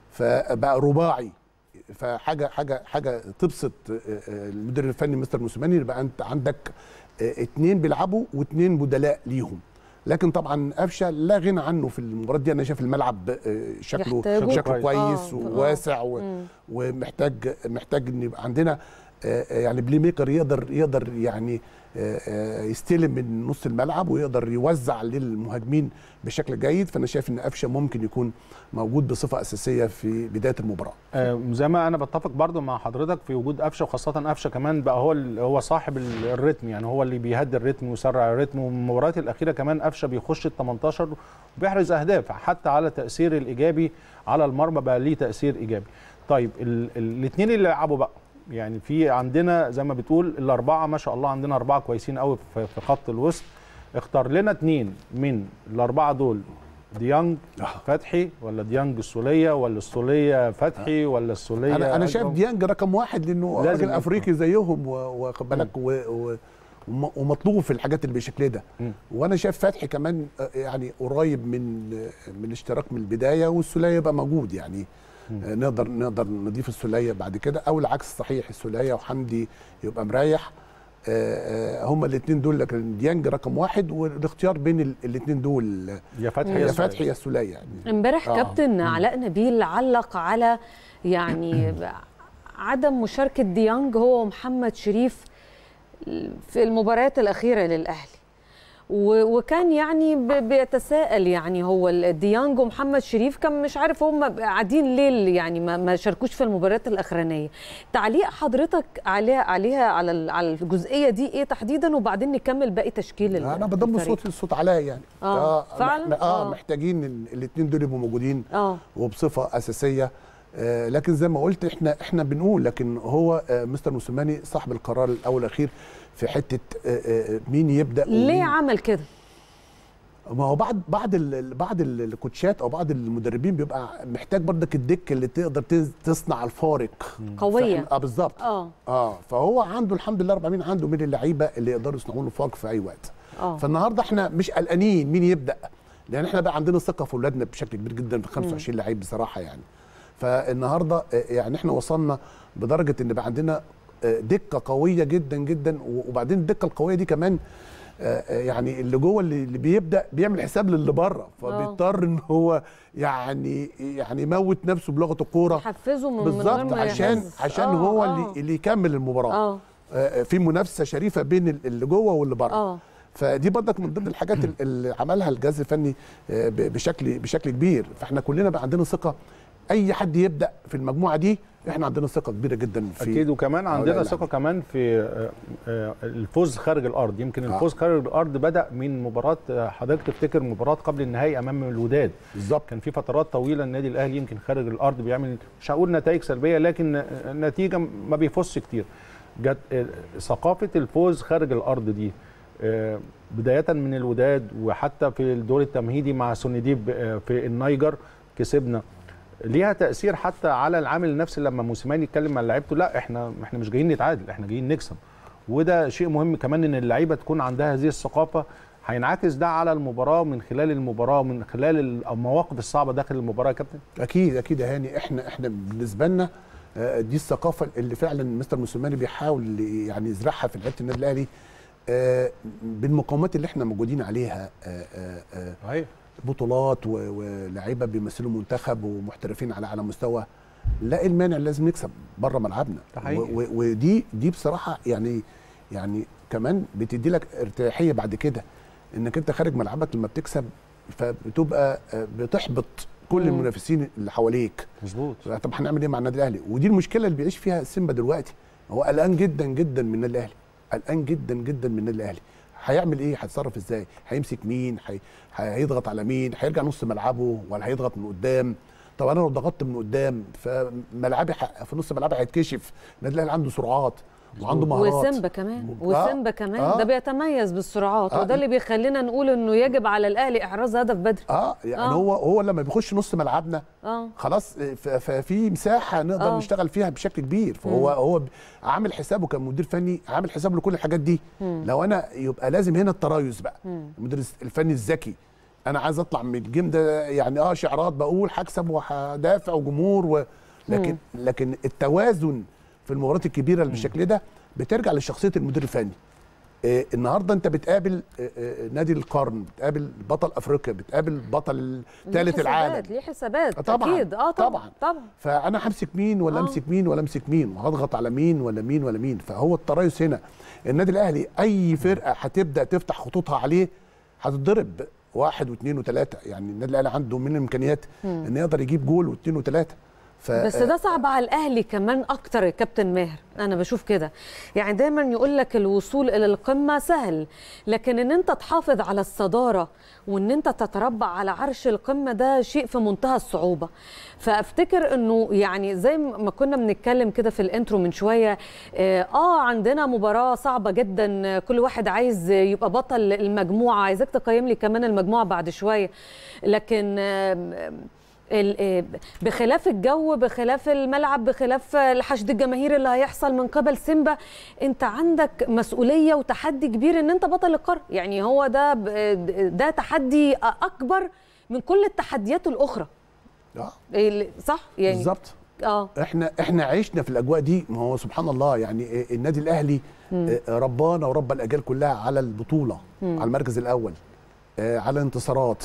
فبقى رباعي فحاجه حاجه حاجه تبسط آه، آه، المدير الفني مستر موسيماني يبقى انت عندك آه، اتنين بيلعبوا واتنين بدلاء ليهم لكن طبعا قفشه لا غنى عنه في المباراه دي انا شايف الملعب آه، شكله يحتاجه. شكله كويس. كويس آه، وواسع و- مم. ومحتاج محتاج ان يبقى عندنا آه، آه، يعني بلاي ميكر يقدر يقدر يعني آه، آه، يستلم من نص الملعب ويقدر يوزع للمهاجمين بشكل جيد فانا شايف ان قفشه ممكن يكون موجود بصفه اساسيه في بدايه المباراه آه، زي ما انا بتفق برضو مع حضرتك في وجود قفشه وخاصه قفشه كمان بقى هو ال- هو صاحب ال- الريتم يعني هو اللي بيهدي الريتم ويسرع الريتم والمباريات الاخيره كمان قفشه بيخش ال 18 وبيحرز اهداف حتى على تاثير الايجابي على المرمى بقى ليه تاثير ايجابي طيب الاثنين اللي لعبوا بقى يعني في عندنا زي ما بتقول الاربعه ما شاء الله عندنا اربعه كويسين قوي في في خط الوسط اختار لنا اثنين من الاربعه دول ديانج آه. فتحي ولا ديانج السوليه ولا السوليه فتحي ولا السوليه انا انا شايف أجرم؟ ديانج رقم واحد لانه لازم راجل يبقى. افريقي زيهم و- واخد بالك و- و- وم- ومطلوب في الحاجات اللي بالشكل ده مم. وانا شايف فتحي كمان آه، يعني قريب من آه، من الاشتراك من البدايه والسوليه يبقى موجود يعني آه، نقدر نقدر نضيف السوليه بعد كده او العكس صحيح السوليه وحمدي يبقى مريح آه، آه، هما الاثنين دول لكن ديانج رقم واحد والاختيار بين الاثنين دول يا فتحي يا سولية. فتحي يا السوليه يعني امبارح آه. كابتن علاء نبيل علق على يعني عدم مشاركه ديانج هو ومحمد شريف في المباريات الاخيره للاهلي و- وكان يعني ب- بيتساءل يعني هو ال- ديانج ومحمد شريف كان مش عارف هم قاعدين ليه يعني ما, ما شاركوش في المباريات الاخرانيه تعليق حضرتك عليها عليها على ال- على الجزئيه دي ايه تحديدا وبعدين نكمل باقي تشكيل ال- انا بضم الفريق. صوت الصوت علاء يعني آه، فعلاً؟ مح- اه آه. محتاجين الاثنين دول يبقوا موجودين اه وبصفه اساسيه آه لكن زي ما قلت احنا احنا بنقول لكن هو آه مستر موسيماني صاحب القرار الاول والاخير في حته آه آه مين يبدا ليه ومين- عمل كده ما هو بعض بعض ال- بعض ال- الكوتشات او بعض المدربين بيبقى محتاج برضك الدك اللي تقدر تز- تصنع الفارق قويه فإحنا- اه بالظبط اه اه فهو عنده الحمد لله رب العالمين عنده من اللعيبه اللي يقدروا يصنعوا له فارق في اي وقت اه فالنهارده احنا مش قلقانين مين يبدا لان احنا بقى عندنا ثقه في اولادنا بشكل كبير جدا في 25 لعيب بصراحه يعني فالنهارده آه، يعني احنا وصلنا بدرجه ان بقى عندنا آه، دكه قويه جدا جدا و- وبعدين الدكه القويه دي كمان آه، آه، يعني اللي جوه اللي اللي بيبدا بيعمل حساب للي بره فبيضطر ان هو يعني يعني يموت نفسه بلغه الكوره يحفزه من من غير بالظبط ما عشان يحس. عشان آه، هو آه. اللي اللي يكمل المباراه اه آه، في منافسه شريفه بين اللي جوه واللي بره اه فدي برضك من ضمن الحاجات ال- اللي عملها الجهاز الفني آه، ب- بشكل بشكل كبير فاحنا كلنا بقى عندنا ثقه اي حد يبدا في المجموعه دي احنا عندنا ثقه كبيره جدا في اكيد وكمان هؤلاء عندنا اللاعبين. ثقه كمان في آه، آه، الفوز خارج الارض يمكن آه. الفوز خارج الارض بدا من مباراه آه، حضرتك تفتكر مباراه قبل النهائي امام الوداد بالظبط كان في فترات طويله النادي الاهلي يمكن خارج الارض بيعمل مش هقول نتائج سلبيه لكن آه، النتيجه ما بيفوزش كتير جت آه، ثقافه الفوز خارج الارض دي آه، بدايه من الوداد وحتى في الدور التمهيدي مع سونديب آه، في النيجر كسبنا ليها تاثير حتى على العامل النفسي لما موسيماني يتكلم مع لعيبته لا احنا احنا مش جايين نتعادل احنا جايين نكسب وده شيء مهم كمان ان اللعيبه تكون عندها هذه الثقافه هينعكس ده على المباراه من خلال المباراه من خلال المواقف الصعبه داخل المباراه يا كابتن اكيد اكيد يا هاني احنا احنا بالنسبه لنا آه، دي الثقافه اللي فعلا مستر موسيماني بيحاول يعني يزرعها في لعيبه النادي الاهلي آه، بالمقاومات اللي احنا موجودين عليها آه، آه، آه، صحيح بطولات و- ولاعيبه بيمثلوا منتخب ومحترفين على اعلى مستوى لا إيه المانع لازم نكسب بره ملعبنا ده حقيقي. و- و- ودي دي بصراحه يعني يعني كمان بتدي لك ارتياحيه بعد كده انك انت خارج ملعبك لما بتكسب فبتبقى آه، بتحبط كل مم. المنافسين اللي حواليك مظبوط طب هنعمل ايه مع النادي الاهلي ودي المشكله اللي بيعيش فيها سيمبا دلوقتي هو قلقان جدا جدا من النادي الاهلي قلقان جدا جدا من النادي الاهلي هيعمل ايه هيتصرف ازاي هيمسك مين هي... هيضغط على مين هيرجع نص ملعبه ولا هيضغط من قدام طب انا لو ضغطت من قدام فملعبي ح... في نص ملعبي هيتكشف النادي الاهلي عنده سرعات وعنده مهارات وسيمبا كمان آه، وسيمبا كمان آه. ده بيتميز بالسرعات آه. وده اللي بيخلينا نقول انه يجب على الاهلي احراز هدف بدري اه يعني آه. هو هو لما بيخش نص ملعبنا اه خلاص ف- ففي مساحه نقدر آه. نشتغل فيها بشكل كبير فهو هو ب- عامل حسابه كمدير فني عامل حسابه لكل الحاجات دي لو انا يبقى لازم هنا التريث بقى المدير الفني الذكي انا عايز اطلع من الجيم ده يعني اه شعارات بقول هكسب وهدافع وجمهور و... لكن لكن التوازن في المباريات الكبيره اللي بالشكل ده بترجع لشخصيه المدير الفني آه، النهارده انت بتقابل آه، آه، نادي القرن بتقابل بطل افريقيا بتقابل بطل ثالث ليه العالم حسابات- ليه حسابات آه، طبعاً، اكيد اه طبعا طبعاً. طبعا فانا همسك مين ولا آه. امسك مين ولا امسك مين وهضغط على مين ولا مين ولا مين فهو التريث هنا النادي الاهلي اي فرقه هتبدا تفتح خطوطها عليه هتتضرب واحد واثنين وثلاثه يعني النادي الاهلي عنده من الامكانيات ان يقدر يجيب جول واثنين وثلاثه ف بس ده صعب على الاهلي كمان اكتر يا كابتن ماهر انا بشوف كده يعني دايما يقول لك الوصول الى القمه سهل لكن ان انت تحافظ على الصداره وان انت تتربع على عرش القمه ده شيء في منتهى الصعوبه فافتكر انه يعني زي ما كنا بنتكلم كده في الانترو من شويه اه آه، عندنا مباراه صعبه جدا كل واحد عايز يبقى بطل المجموعه عايزك تقيم لي كمان المجموعه بعد شويه لكن آم، ال- آه، بخلاف الجو بخلاف الملعب بخلاف الحشد الجماهيري اللي هيحصل من قبل سيمبا انت عندك مسؤوليه وتحدي كبير ان انت بطل القاره يعني هو ده ب- ده تحدي اكبر من كل التحديات الاخرى آه، ال- صح يعني بالظبط اه احنا احنا عشنا في الاجواء دي ما هو سبحان الله يعني آه، النادي الاهلي آه، ربانا وربى الاجيال كلها على البطوله على المركز الاول آه، على الانتصارات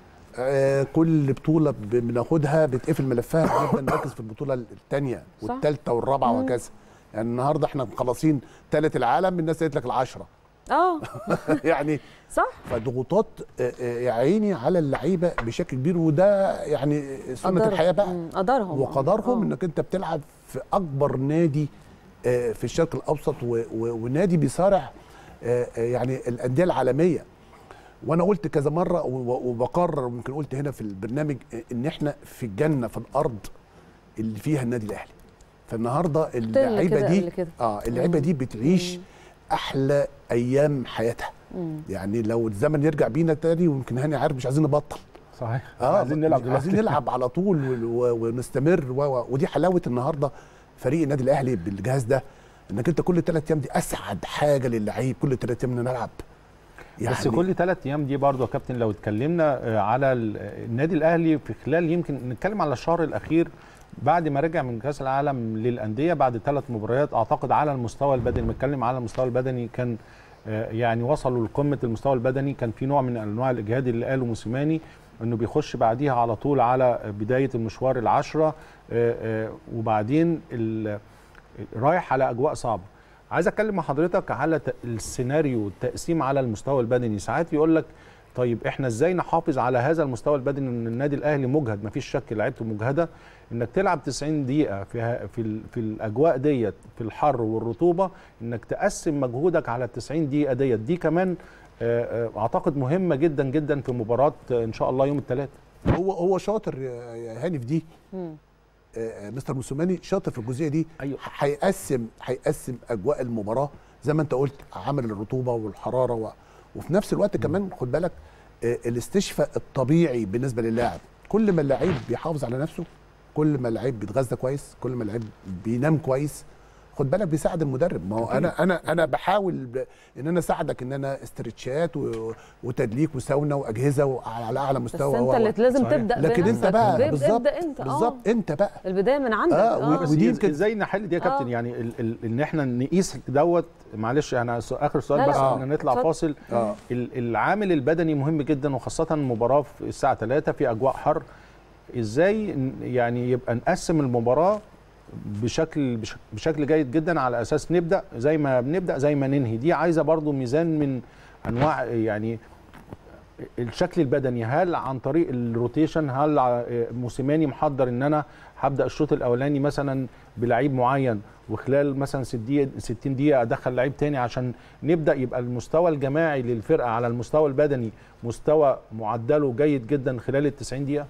آه، كل بطوله ب- بناخدها بتقفل ملفها نبدا نركز في البطوله الثانيه صح. والثالثه والرابعه وهكذا يعني النهارده احنا مخلصين ثالث العالم الناس قالت لك العشره اه يعني صح فضغوطات آه، آه، يا عيني على اللعيبه بشكل كبير وده يعني سنه قدرهم. الحياه بقى مم، قدرهم وقدرهم آه. انك انت بتلعب في اكبر نادي آه، في الشرق الاوسط و- و- ونادي بيصارع آه، آه، يعني الانديه العالميه وانا قلت كذا مره و- و- وبقرر ويمكن قلت هنا في البرنامج آه، ان احنا في الجنه في الارض اللي فيها النادي الاهلي فالنهارده اللعيبه كده دي قبل كده. اه اللعيبه دي بتعيش احلى ايام حياتها يعني لو الزمن يرجع بينا تاني ويمكن هاني عارف مش عايزين نبطل صحيح اه عايزين نلعب دلوقتي عايزين نلعب على طول و- و- ونستمر و... و... ودي حلاوه النهارده فريق النادي الاهلي بالجهاز ده انك انت كل ثلاث ايام دي اسعد حاجه للعيب كل ثلاث ايام نلعب يعني بس كل ثلاث ايام دي برضو يا كابتن لو اتكلمنا آه، على ال- النادي الاهلي في خلال يمكن نتكلم على الشهر الاخير بعد ما رجع من كاس العالم للانديه بعد ثلاث مباريات اعتقد على المستوى البدني بنتكلم على المستوى البدني كان آه، يعني وصلوا لقمه المستوى البدني كان في نوع من انواع الاجهاد اللي قاله موسيماني انه بيخش بعديها على طول على بدايه المشوار العشره آه، آه، وبعدين ال- رايح على اجواء صعبه عايز اتكلم مع حضرتك على ت- السيناريو التقسيم على المستوى البدني ساعات يقول لك طيب احنا ازاي نحافظ على هذا المستوى البدني ان النادي الاهلي مجهد مفيش شك لعيبته مجهده انك تلعب 90 دقيقه في ه- في ال- في الاجواء ديت في الحر والرطوبه انك تقسم مجهودك على ال 90 دقيقه ديت دي كمان آه، آه، اعتقد مهمه جدا جدا في مباراه آه، ان شاء الله يوم الثلاث هو هو شاطر يا يا هاني في دي مم. آه، آه، مستر موسوماني شاطر في الجزئيه دي أيوة. هيقسم هيقسم اجواء المباراه زي ما انت قلت عامل الرطوبه والحراره و... وفي نفس الوقت كمان خد بالك آه، الاستشفاء الطبيعي بالنسبه للاعب كل ما اللعيب بيحافظ على نفسه كل ما اللعيب بيتغذى كويس كل ما اللعيب بينام كويس خد بالك بيساعد المدرب ما هو انا انا انا بحاول ب... ان انا اساعدك ان انا استرتشات و... وتدليك وساونا واجهزه وعلى على اعلى بس مستوى انت و- و- اللي لازم صحيح. تبدا لكن انت بنفسك. بقى ابدا بالظبط ابدا انت اه بالظبط انت بقى البدايه من عندك آه، اه, و- بس ودي ودي يمكن- ازاي نحل دي يا كابتن آه. يعني ال ال ان احنا نقيس دوت معلش انا س- اخر سؤال لا، بس لا. ان نطلع اتفضل. فاصل اه ال- العامل البدني مهم جدا وخاصه مباراه في الساعه 3 في اجواء حر ازاي ن- يعني يبقى نقسم المباراه بشكل بش- بشكل جيد جدا على اساس نبدا زي ما بنبدا زي ما ننهي دي عايزه برضو ميزان من انواع يعني الشكل البدني هل عن طريق الروتيشن هل ع- موسيماني محضر ان انا هبدا الشوط الاولاني مثلا بلعيب معين وخلال مثلا 60 دقيقه 60 دقيقه ادخل لعيب تاني عشان نبدا يبقى المستوى الجماعي للفرقه على المستوى البدني مستوى معدله جيد جدا خلال ال 90 دقيقه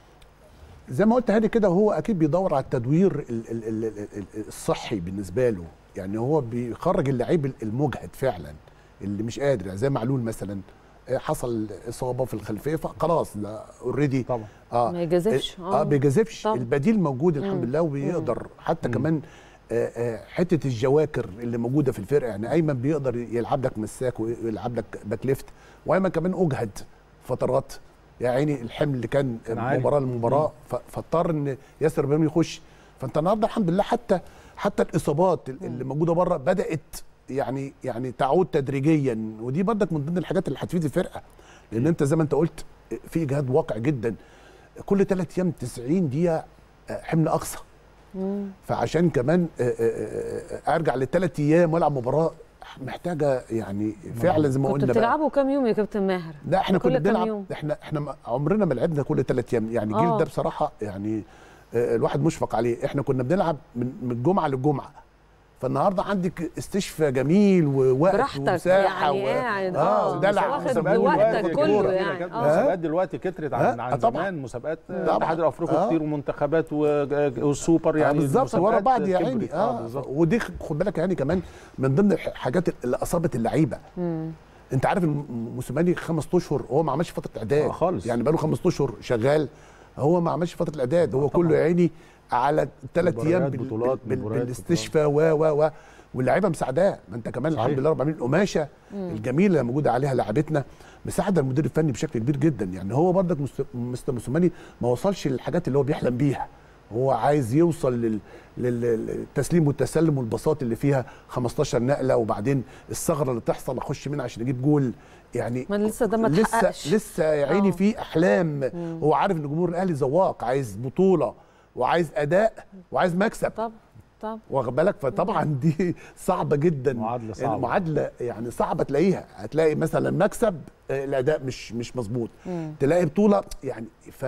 زي ما قلت هادي كده هو اكيد بيدور على التدوير ال- ال- ال- ال- ال- الصحي بالنسبه له يعني هو بيخرج اللعيب المجهد فعلا اللي مش قادر يعني زي معلول مثلا آه، حصل اصابه في الخلفيه فخلاص ده اوريدي طبعا اه ما يجازفش اه بيجازفش طبعا. البديل موجود الحمد مم. لله وبيقدر حتى مم. كمان آه، آه، حته الجواكر اللي موجوده في الفرقه يعني ايمن بيقدر يلعب لك مساك ويلعب لك باك ليفت وايمن كمان اجهد فترات يا عيني الحمل اللي كان كان عالي. مباراه لمباراه ف- فاضطر ان ياسر ابراهيم يخش فانت النهارده الحمد لله حتى حتى الاصابات اللي موجوده بره بدات يعني يعني تعود تدريجيا ودي برضك من ضمن الحاجات اللي هتفيد الفرقه لان انت زي ما انت قلت في اجهاد واقع جدا كل ثلاث ايام 90 دقيقه آه، حمل اقصى مم. فعشان كمان آه، آه، آه، ارجع للثلاث ايام والعب مباراه محتاجه يعني فعلا زي ما كنتوا قلنا بقى بتلعبوا كام يوم يا كابتن ماهر؟ لا احنا كل كنا كام بنلعب يوم؟ احنا احنا ما- عمرنا ما لعبنا كل ثلاث ايام يعني الجيل آه. ده بصراحه يعني آه، الواحد مشفق عليه احنا كنا بنلعب من من الجمعه للجمعه فالنهارده عندك استشفاء جميل ووقت براحتك ومساحه يعني قاعد، اه آه، ودلع واخد ومسابقات وقتك دلوقتي كله كورة. يعني. كانت آه. مسابقات دلوقتي كترت عن آه، عن طبعاً. زمان مسابقات طبعاً. الاتحاد الافريقي آه. كتير ومنتخبات و- والسوبر آه يعني بالظبط ورا المسابقات بعض يا كبرت. عيني اه اه بالظبط ودي خد بالك يعني كمان من ضمن الحاجات اللي اصابت اللعيبه مم. انت عارف ان موسيماني خمس اشهر هو ما عملش فتره اعداد آه خالص. يعني بقاله خمس اشهر شغال هو ما عملش فتره الاعداد هو آه طبعاً. كله يا عيني على ثلاث ايام مباريات، بال- بطولات، بال- مباريات، بالاستشفاء و و و واللعيبه مساعداه ما انت كمان صحيح. الحمد لله رب العالمين القماشه الجميله اللي موجوده عليها لعبتنا مساعده المدير الفني بشكل كبير جدا يعني هو برضك مست- مستر موسيماني ما وصلش للحاجات اللي هو بيحلم بيها هو عايز يوصل لل- لل- للتسليم والتسلم والبساط اللي فيها 15 نقله وبعدين الثغره اللي تحصل اخش منها عشان اجيب جول يعني ما لسه ده ما لسه اتحققش. لسه يا عيني آه. في احلام هو عارف ان جمهور الاهلي ذواق عايز بطوله وعايز اداء وعايز مكسب طب طب واخد بالك فطبعا دي صعبه جدا معادلة صعبة. المعادله يعني صعبه تلاقيها هتلاقي مثلا مكسب آه، الاداء مش مش مظبوط مم. تلاقي بطوله يعني ف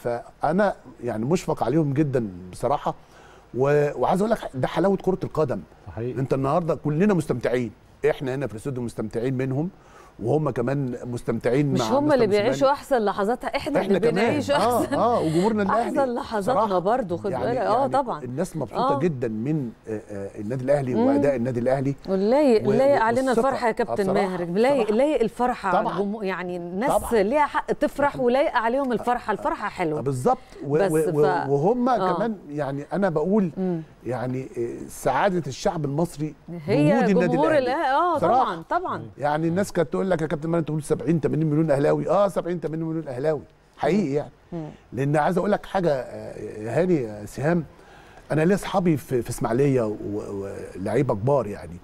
فانا يعني مشفق عليهم جدا بصراحه و... وعايز اقول لك ده حلاوه كره القدم صحيح انت النهارده كلنا مستمتعين احنا هنا في الاستوديو مستمتعين منهم وهم كمان مستمتعين مش مع هم مستر اللي موسيماني. بيعيشوا احسن لحظاتها احنا, احنا اللي كمان بنعيش اه احسن اه وجمهورنا الاهلي احسن لحظاتنا صراحة. برضه خد بالك اه طبعا الناس مبسوطه آه. جدا من آه، آه، النادي الاهلي مم. واداء النادي الاهلي ولايق و- لايق علينا والثقة. الفرحه يا آه، كابتن بصراحة، ماهر لايق بصراحة. لايق الفرحه على طبعاً. الجمهور يعني الناس طبعاً. ليها حق تفرح ولايق عليهم الفرحه الفرحه آه، حلوه بالظبط و- بس و- و- ف- وهم آه. كمان يعني انا بقول مم. يعني آه، سعاده الشعب المصري هي وجود النادي جمهور الاهلي الأهلي اه بصراحة. طبعا طبعا يعني الناس كانت تقول لك يا كابتن مان تقول 70 80 مليون اهلاوي اه 70 80 مليون اهلاوي حقيقي يعني مم. لان عايز اقول لك حاجه آه، يا هاني يا سهام انا ليا اصحابي في, في اسماعيليه و- ولاعيبه كبار يعني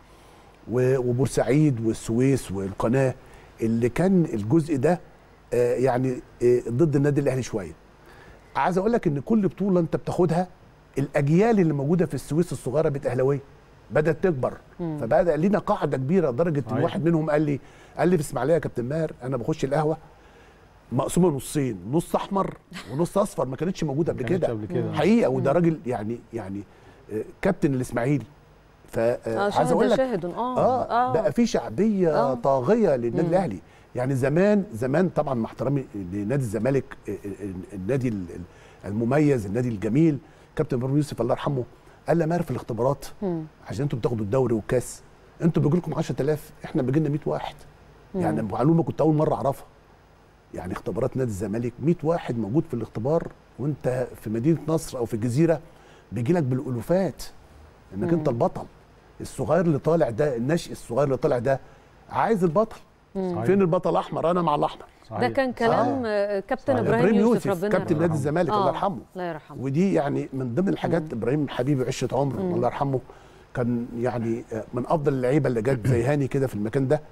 و- وبورسعيد والسويس والقناه اللي كان الجزء ده آه، يعني آه، ضد النادي الاهلي شويه عايز اقول لك ان كل بطوله انت بتاخدها الاجيال اللي موجوده في السويس الصغيره بقت اهلاويه بدات تكبر فبدا لينا قاعده كبيره لدرجه ان صحيح. واحد منهم قال لي قال لي في اسماعيليه يا كابتن ماهر انا بخش القهوه مقسومه نصين نص احمر ونص اصفر ما كانتش موجوده قبل ما كانتش كده قبل كده. حقيقه وده راجل يعني يعني آه، كابتن الاسماعيلي اه فعايز اقول شاهد لك شاهد اه اه بقى في شعبيه آه. آه. طاغيه للنادي الاهلي يعني زمان زمان طبعا مع احترامي لنادي الزمالك آه، آه، النادي ال- ال- المميز النادي الجميل كابتن ابراهيم يوسف الله يرحمه قال لي ماهر في الاختبارات عشان انتوا بتاخدوا الدوري والكاس انتوا بيجي لكم 10000 احنا بيجي لنا 100 واحد يعني معلومه كنت اول مره اعرفها يعني اختبارات نادي الزمالك 100 واحد موجود في الاختبار وانت في مدينه نصر او في الجزيره بيجي لك بالالوفات انك انت البطل الصغير اللي طالع ده الناشئ الصغير اللي طالع ده عايز البطل صحيح. فين البطل الاحمر انا مع الاحمر صحيح. ده كان كلام آه، كابتن صحيح. ابراهيم يوسف ربنا كابتن يرحمه. نادي الزمالك الله آه، يرحمه الله يرحمه ودي يعني من ضمن الحاجات ابراهيم حبيبي عشره عمر الله يرحمه كان يعني من افضل اللعيبه اللي جت زي هاني كده في المكان ده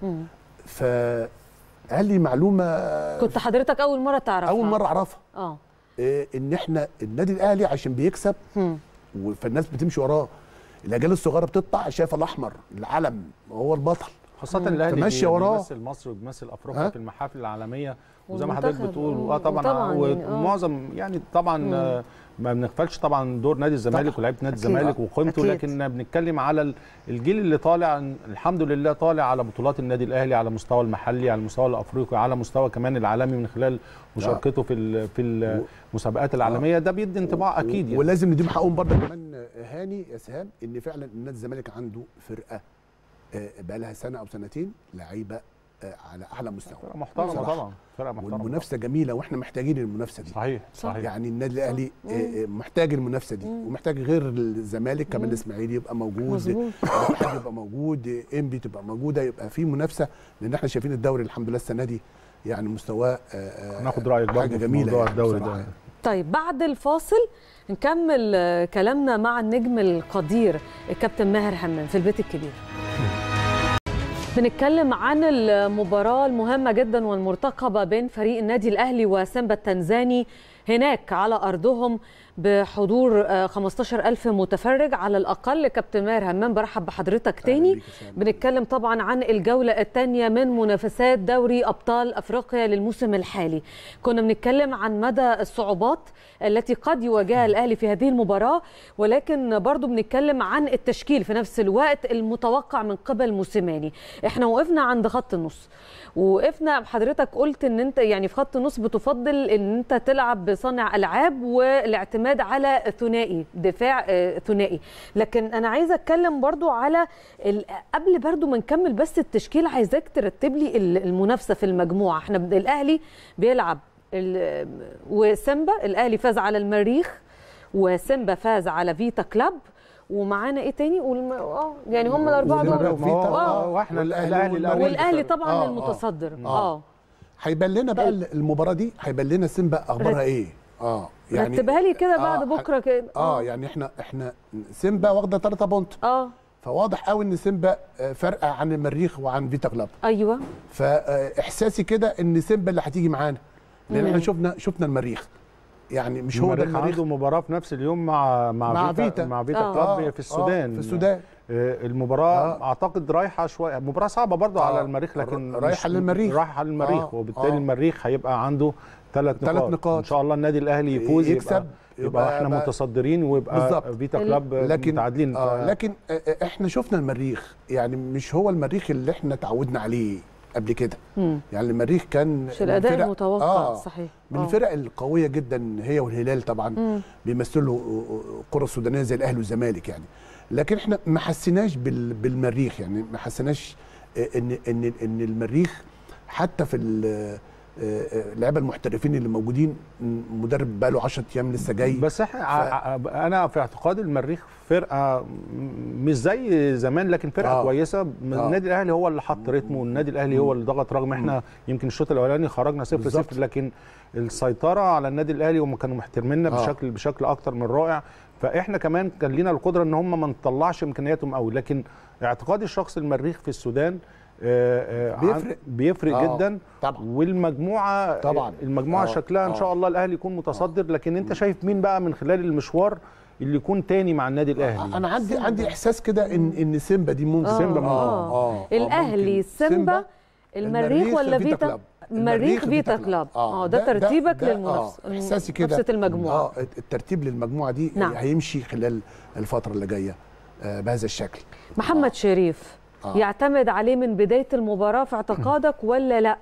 فقال لي معلومه كنت حضرتك اول مره تعرفها اول مره اعرفها اه إيه، ان احنا النادي الاهلي عشان بيكسب مم. و- فالناس بتمشي وراه الاجيال الصغيره بتطلع شايفه الاحمر العلم هو البطل خاصة الاهلي فماشية بي- وراه. بيمثل مصر وبيمثل افريقيا ها؟ في المحافل العالمية وزي ما حضرتك والمنتخب، بتقول آه، اه طبعا وطبعاً يعني، آه. ومعظم يعني طبعا آه، ما بنغفلش طبعا دور نادي الزمالك طبعاً. ولاعيبه نادي أكيد. الزمالك وقيمته أكيد. لكن بنتكلم على ال- الجيل اللي طالع الحمد لله طالع على بطولات النادي الاهلي على المستوى المحلي على المستوى الافريقي على مستوى كمان العالمي من خلال مشاركته في ال- في المسابقات العالميه ده بيدي انطباع اكيد يعني ولازم نديهم حقهم برضه كمان هاني يا سهام ان فعلا النادي الزمالك عنده فرقه آه، بقى لها سنه او سنتين لعيبه آه، على اعلى مستوى فرقه محترمه بصراحة. طبعا فرقه محترمه والمنافسه جميله واحنا محتاجين المنافسه دي صحيح صح. صحيح يعني النادي الاهلي آه، آه، محتاج المنافسه دي ومحتاج غير الزمالك كمان الاسماعيلي يبقى موجود مظبوط. الاتحاد يبقى موجود آه، انبي تبقى موجوده يبقى في منافسه لان احنا شايفين الدوري الحمد لله السنه دي يعني مستواه آه، آه، ناخد رايك برضه حاجه في جميله موضوع يعني الدوري بصراحة ده يعني. طيب بعد الفاصل نكمل آه، كلامنا مع النجم القدير الكابتن ماهر همام في البيت الكبير بنتكلم عن المباراة المهمة جدا والمرتقبة بين فريق النادي الأهلي وسيمبا التنزاني هناك على أرضهم بحضور آه، 15 ألف متفرج على الأقل كابتن ماهر همام برحب بحضرتك تاني بيك يا سامي. بنتكلم طبعا عن الجولة الثانية من منافسات دوري أبطال أفريقيا للموسم الحالي كنا بنتكلم عن مدى الصعوبات التي قد يواجهها الأهلي في هذه المباراة ولكن برضو بنتكلم عن التشكيل في نفس الوقت المتوقع من قبل موسيماني احنا وقفنا عند خط النص وقفنا حضرتك قلت ان انت يعني في خط النص بتفضل ان انت تلعب بصانع العاب والاعتماد على ثنائي دفاع آه، ثنائي لكن انا عايزه اتكلم برضو على ال- قبل برضو ما نكمل بس التشكيل عايزاك ترتب لي ال- المنافسه في المجموعه احنا بن- الاهلي بيلعب ال- وسيمبا الاهلي فاز على المريخ وسيمبا فاز على فيتا كلاب ومعانا ايه تاني والم... اه يعني هم الاربعه والمريخ دول وفيتا، آه. آه، واحنا والأهلي الاهلي والمريخ. الاول والاهلي طبعا آه، آه. المتصدر آه. اه هيبان لنا بقى المباراه دي هيبان لنا سيمبا اخبارها ايه اه يعني رتبها لي كده بعد آه، بكره كده اه يعني احنا احنا سيمبا واخده 3 بونت اه فواضح قوي ان سيمبا آه، فارقه عن المريخ وعن فيتا كلاب ايوه فاحساسي كده ان سيمبا اللي هتيجي معانا لان احنا شفنا شفنا المريخ يعني مش هو ده المريخ المريخ عنده مباراه في نفس اليوم مع مع, مع فيتا, فيتا. مع فيتا آه. كلاب في السودان في السودان آه، المباراه آه. اعتقد رايحه شويه مباراه صعبه برضه آه. على المريخ لكن ر- رايحة مش- للمريخ. رايحه للمريخ آه. وبالتالي آه. المريخ هيبقى عنده ثلاث تلات نقاط. نقاط. ان شاء الله النادي الاهلي يفوز يكسب، يبقى, يبقى, يبقى احنا بقى- متصدرين ويبقى بالظبط. فيتا ال- كلاب لكن متعادلين آه ف- لكن آه، آه، احنا شفنا المريخ يعني مش هو المريخ اللي احنا تعودنا عليه قبل كده مم. يعني المريخ كان مش الاداء من الفرق- المتوقع آه صحيح من آه. الفرق القويه جدا هي والهلال طبعا مم. بيمثلوا الكره السودانيه زي الاهلي والزمالك يعني لكن احنا ما حسيناش بال- بالمريخ يعني ما حسيناش آه، ان ان ان المريخ حتى في ال- آه، آه، اللعيبه المحترفين اللي موجودين م- مدرب بقى له 10 ايام لسه جاي بس احنا ع- انا في اعتقادي المريخ فرقه م- مش زي زمان لكن فرقه آه. آه. كويسه آه. النادي الاهلي هو اللي حط رتمه والنادي الاهلي هو اللي ضغط رغم احنا يمكن الشوط الاولاني خرجنا 0 بالظبط. 0 لكن السيطره على النادي الاهلي هم كانوا محترميننا آه. آه. بشكل بشكل اكتر من رائع فاحنا كمان كان لينا القدره ان هم ما نطلعش امكانياتهم قوي لكن اعتقادي الشخص المريخ في السودان آه، آه، عن- بيفرق. بيفرق آه. جدا طبعا والمجموعه طبعا. المجموعه آه. شكلها ان آه. شاء الله الاهلي يكون متصدر لكن انت شايف مين بقى من خلال المشوار اللي يكون تاني مع النادي الاهلي انا عندي عندي احساس كده ان ان سيمبا دي ممكن آه، سيمبا ممكن. آه. آه، الاهلي ممكن. سيمبا المريخ ولا فيتا كلاب. المريخ فيتا كلاب اه ده ترتيبك للمنافسه آه. احساسي كده منافسه المجموعه اه الترتيب للمجموعه دي نعم. هيمشي خلال الفتره اللي جايه آه بهذا الشكل محمد شريف آه. يعتمد عليه من بدايه المباراه في اعتقادك ولا لا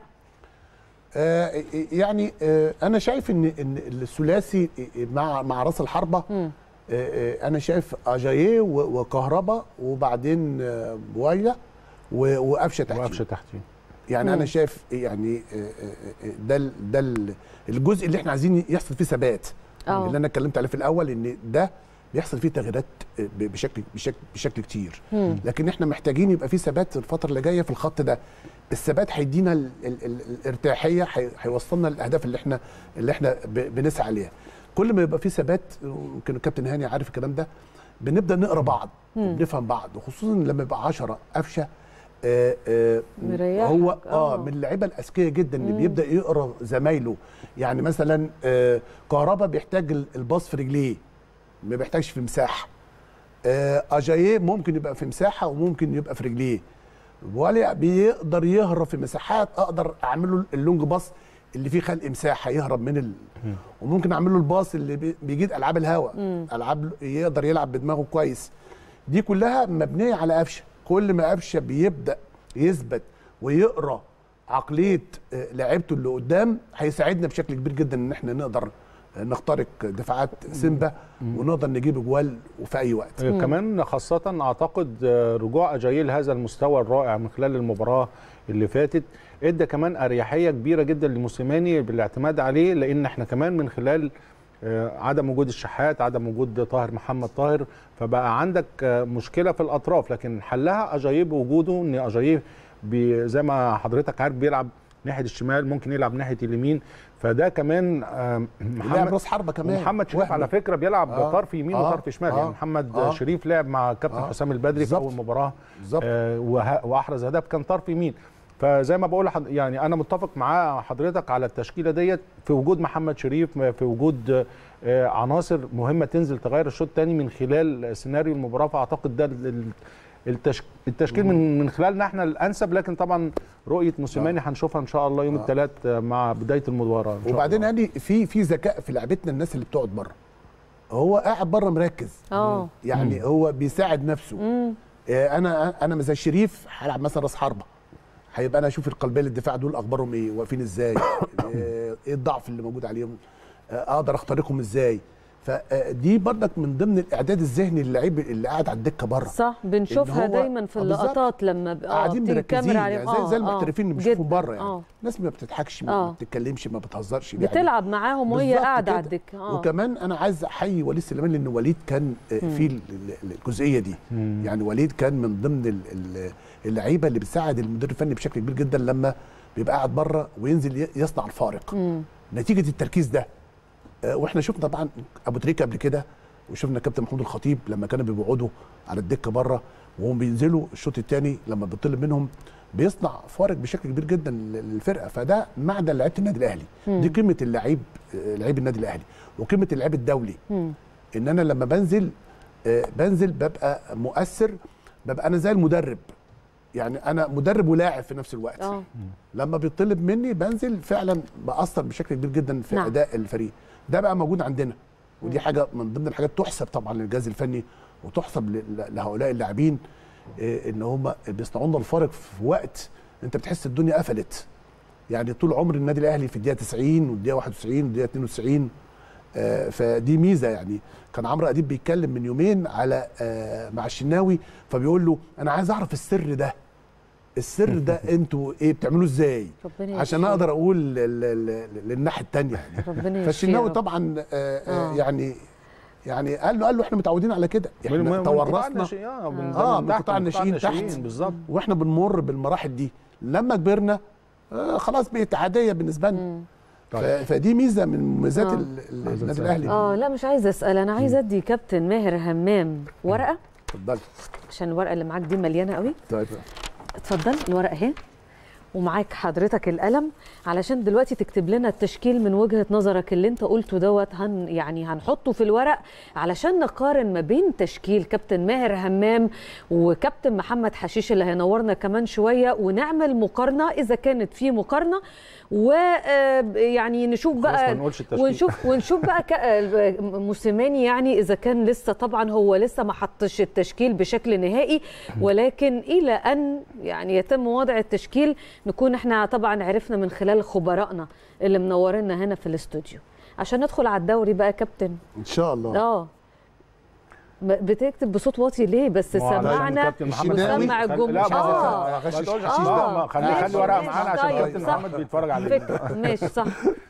آه يعني آه انا شايف ان ان الثلاثي مع مع راس الحربه مم. آه آه، انا شايف اجاييه و- وكهربا وبعدين آه، بويا و- وقفشه تحتيه وقفشه تحتيه يعني مم. انا شايف يعني آه، آه، آه، ده ال- ده ال- الجزء اللي احنا عايزين يحصل فيه ثبات آه. اللي انا اتكلمت عليه في الاول ان ده بيحصل فيه تغييرات آه، ب- بشكل بشكل بشكل كتير مم. لكن احنا محتاجين يبقى فيه ثبات الفتره اللي جايه في الخط ده الثبات هيدينا ال- ال- ال- الارتياحيه هي- هيوصلنا للاهداف اللي احنا اللي احنا ب- بنسعى عليها كل ما يبقى فيه ثبات يمكن الكابتن هاني عارف الكلام ده بنبدا نقرا بعض وبنفهم بعض وخصوصا لما يبقى 10 قفشه آه، آه، مريحك، هو آه. اه من اللعيبه الاذكياء جدا اللي بيبدا يقرا زمايله يعني مثلا آه كهربا بيحتاج ال- الباص في رجليه ما بيحتاجش في مساحه آه اجاييه ممكن يبقى في مساحه وممكن يبقى في رجليه ولا بيقدر يهرب في مساحات اقدر اعمل له اللونج باص اللي فيه خلق مساحه يهرب من ال... وممكن اعمل له الباص اللي بي- بيجيد العاب الهواء العاب يقدر يلعب بدماغه كويس دي كلها مبنيه على قفشه كل ما قفشه بيبدا يثبت ويقرا عقليه آه، لعيبته اللي قدام هيساعدنا بشكل كبير جدا ان احنا نقدر آه، نخترق دفاعات سيمبا ونقدر نجيب جوال في اي وقت آه، كمان خاصة أعتقد آه، رجوع أجايل هذا المستوى الرائع من خلال المباراة اللي فاتت ادى كمان أريحية كبيرة جدا لموسيماني بالاعتماد عليه لأن احنا كمان من خلال آه، عدم وجود الشحات عدم وجود طاهر محمد طاهر فبقى عندك آه، مشكلة في الأطراف لكن حلها أجاييه بوجوده إن أجاييه بي- زي ما حضرتك عارف بيلعب ناحية الشمال ممكن يلعب ناحية اليمين فده كمان آه، لاعب راس حربه كمان محمد شريف وهمي. على فكره بيلعب آه. طرف يمين آه. وطرف شمال آه. يعني محمد آه. شريف لعب مع كابتن آه. حسام البدري في بالظبط. اول مباراه بالظبط آه وه- واحرز هدف كان طرف يمين فزي ما بقول لحض- يعني انا متفق مع حضرتك على التشكيله ديت في وجود محمد شريف في وجود آه عناصر مهمه تنزل تغير الشوط الثاني من خلال سيناريو المباراه فاعتقد ده ال- ال- التشك... التشكيل من من خلالنا احنا الانسب لكن طبعا رؤيه موسيماني هنشوفها ان شاء الله يوم الثلاث مع بدايه المباراه إن شاء وبعدين الله. يعني في في ذكاء في لعبتنا الناس اللي بتقعد بره هو قاعد بره مركز اه يعني هو بيساعد نفسه مم. آه، انا انا مثلا شريف هلعب مثلا راس حربه هيبقى انا اشوف القلبيه للدفاع دول اخبارهم ايه واقفين ازاي آه، ايه الضعف اللي موجود عليهم آه، اقدر اخترقهم ازاي فدي برضك من ضمن الاعداد الذهني للعيب اللي قاعد على الدكه بره صح بنشوفها إن هو- دايما في آه، بالظبط. اللقطات لما ب- اه قاعدين بتيجي مركزين الكاميرا يعني عليهم زي, زي آه، آه، المحترفين اللي بنشوفهم جداً، بره يعني آه. ناس ما بتضحكش ما آه. بتتكلمش ما بتهزرش يعني بتلعب معاهم وهي بالظبط قاعده كده. على الدكه اه وكمان انا عايز احيي وليد سليمان لان وليد كان آه، في ال- ال- الجزئيه دي يعني وليد كان من ضمن ال- ال- اللعيبه اللي بتساعد المدير الفني بشكل كبير جدا لما بيبقى قاعد بره وينزل ي- يصنع الفارق مم. نتيجه التركيز ده آه، واحنا شفنا طبعا ابو تريكه قبل كده وشفنا كابتن محمود الخطيب لما كانوا بيقعدوا على الدكه بره وهم بينزلوا الشوط الثاني لما بيطلب منهم بيصنع فارق بشكل كبير جدا للفرقه فده معدن لعيبه النادي الاهلي دي قيمه اللعيب آه، لعيب النادي الاهلي وقيمه اللعيب الدولي مم. ان انا لما بنزل آه، بنزل ببقى مؤثر ببقى انا زي المدرب يعني انا مدرب ولاعب في نفس الوقت اه لما بيطلب مني بنزل فعلا باثر بشكل كبير جدا في نعم. نعم. اداء الفريق ده بقى موجود عندنا ودي حاجه من ضمن الحاجات تحسب طبعا للجهاز الفني وتحسب ل- لهؤلاء اللاعبين آه، ان هم بيصنعوا لنا الفارق في وقت انت بتحس الدنيا قفلت يعني طول عمر النادي الاهلي في الدقيقه 90 والدقيقه 91 والدقيقه 92 آه، فدي ميزه يعني كان عمرو اديب بيتكلم من يومين على آه، مع الشناوي فبيقول له انا عايز اعرف السر ده السر ده انتوا ايه بتعملوه ازاي ربنا عشان يشفيه. اقدر اقول لل- لل- للناحيه الثانيه يعني ربنا يشفيه فالشناوي يا رب. طبعا آه، آه، آه. يعني يعني قال له قال له احنا متعودين على كده من- من- احنا من قطاع تورثنا الناشئين، اه من آه، من من تحت، قطاع من الناشئين تحت. بالظبط واحنا بنمر بالمراحل دي لما كبرنا آه خلاص بقت عاديه بالنسبه لنا ف- فدي ميزه من مميزات آه. ال- ال- عايز النادي أسأل. الاهلي اه لا مش عايزه اسال انا عايزه ادي كابتن ماهر همام ورقه اتفضل عشان الورقه اللي معاك دي مليانه قوي طيب اتفضل الورقه اهي ومعاك حضرتك القلم علشان دلوقتي تكتب لنا التشكيل من وجهة نظرك اللي انت قلته دوت هن يعني هنحطه في الورق علشان نقارن ما بين تشكيل كابتن ماهر همام وكابتن محمد حشيش اللي هينورنا كمان شوية ونعمل مقارنة إذا كانت في مقارنة ويعني نشوف خلاص بقى ما نقولش التشكيل. ونشوف ونشوف بقى ك- آه، موسيماني يعني اذا كان لسه طبعا هو لسه ما حطش التشكيل بشكل نهائي ولكن الى ان يعني يتم وضع التشكيل نكون احنا طبعا عرفنا من خلال خبرائنا اللي منورينا هنا في الاستوديو عشان ندخل على الدوري بقى يا كابتن ان شاء الله اه ب- بتكتب بصوت واطي ليه بس ما هو علشان سمعنا كابتن محمد الشناوي وسمع خل- الجمهور لا ما اه ما غشش تقولش حشيش حشيش آه. بقى ما خلي ماشي، خلي ورقه ماشي، معانا عشان طيب، كابتن صح. محمد بيتفرج علينا فكرة ماشي صح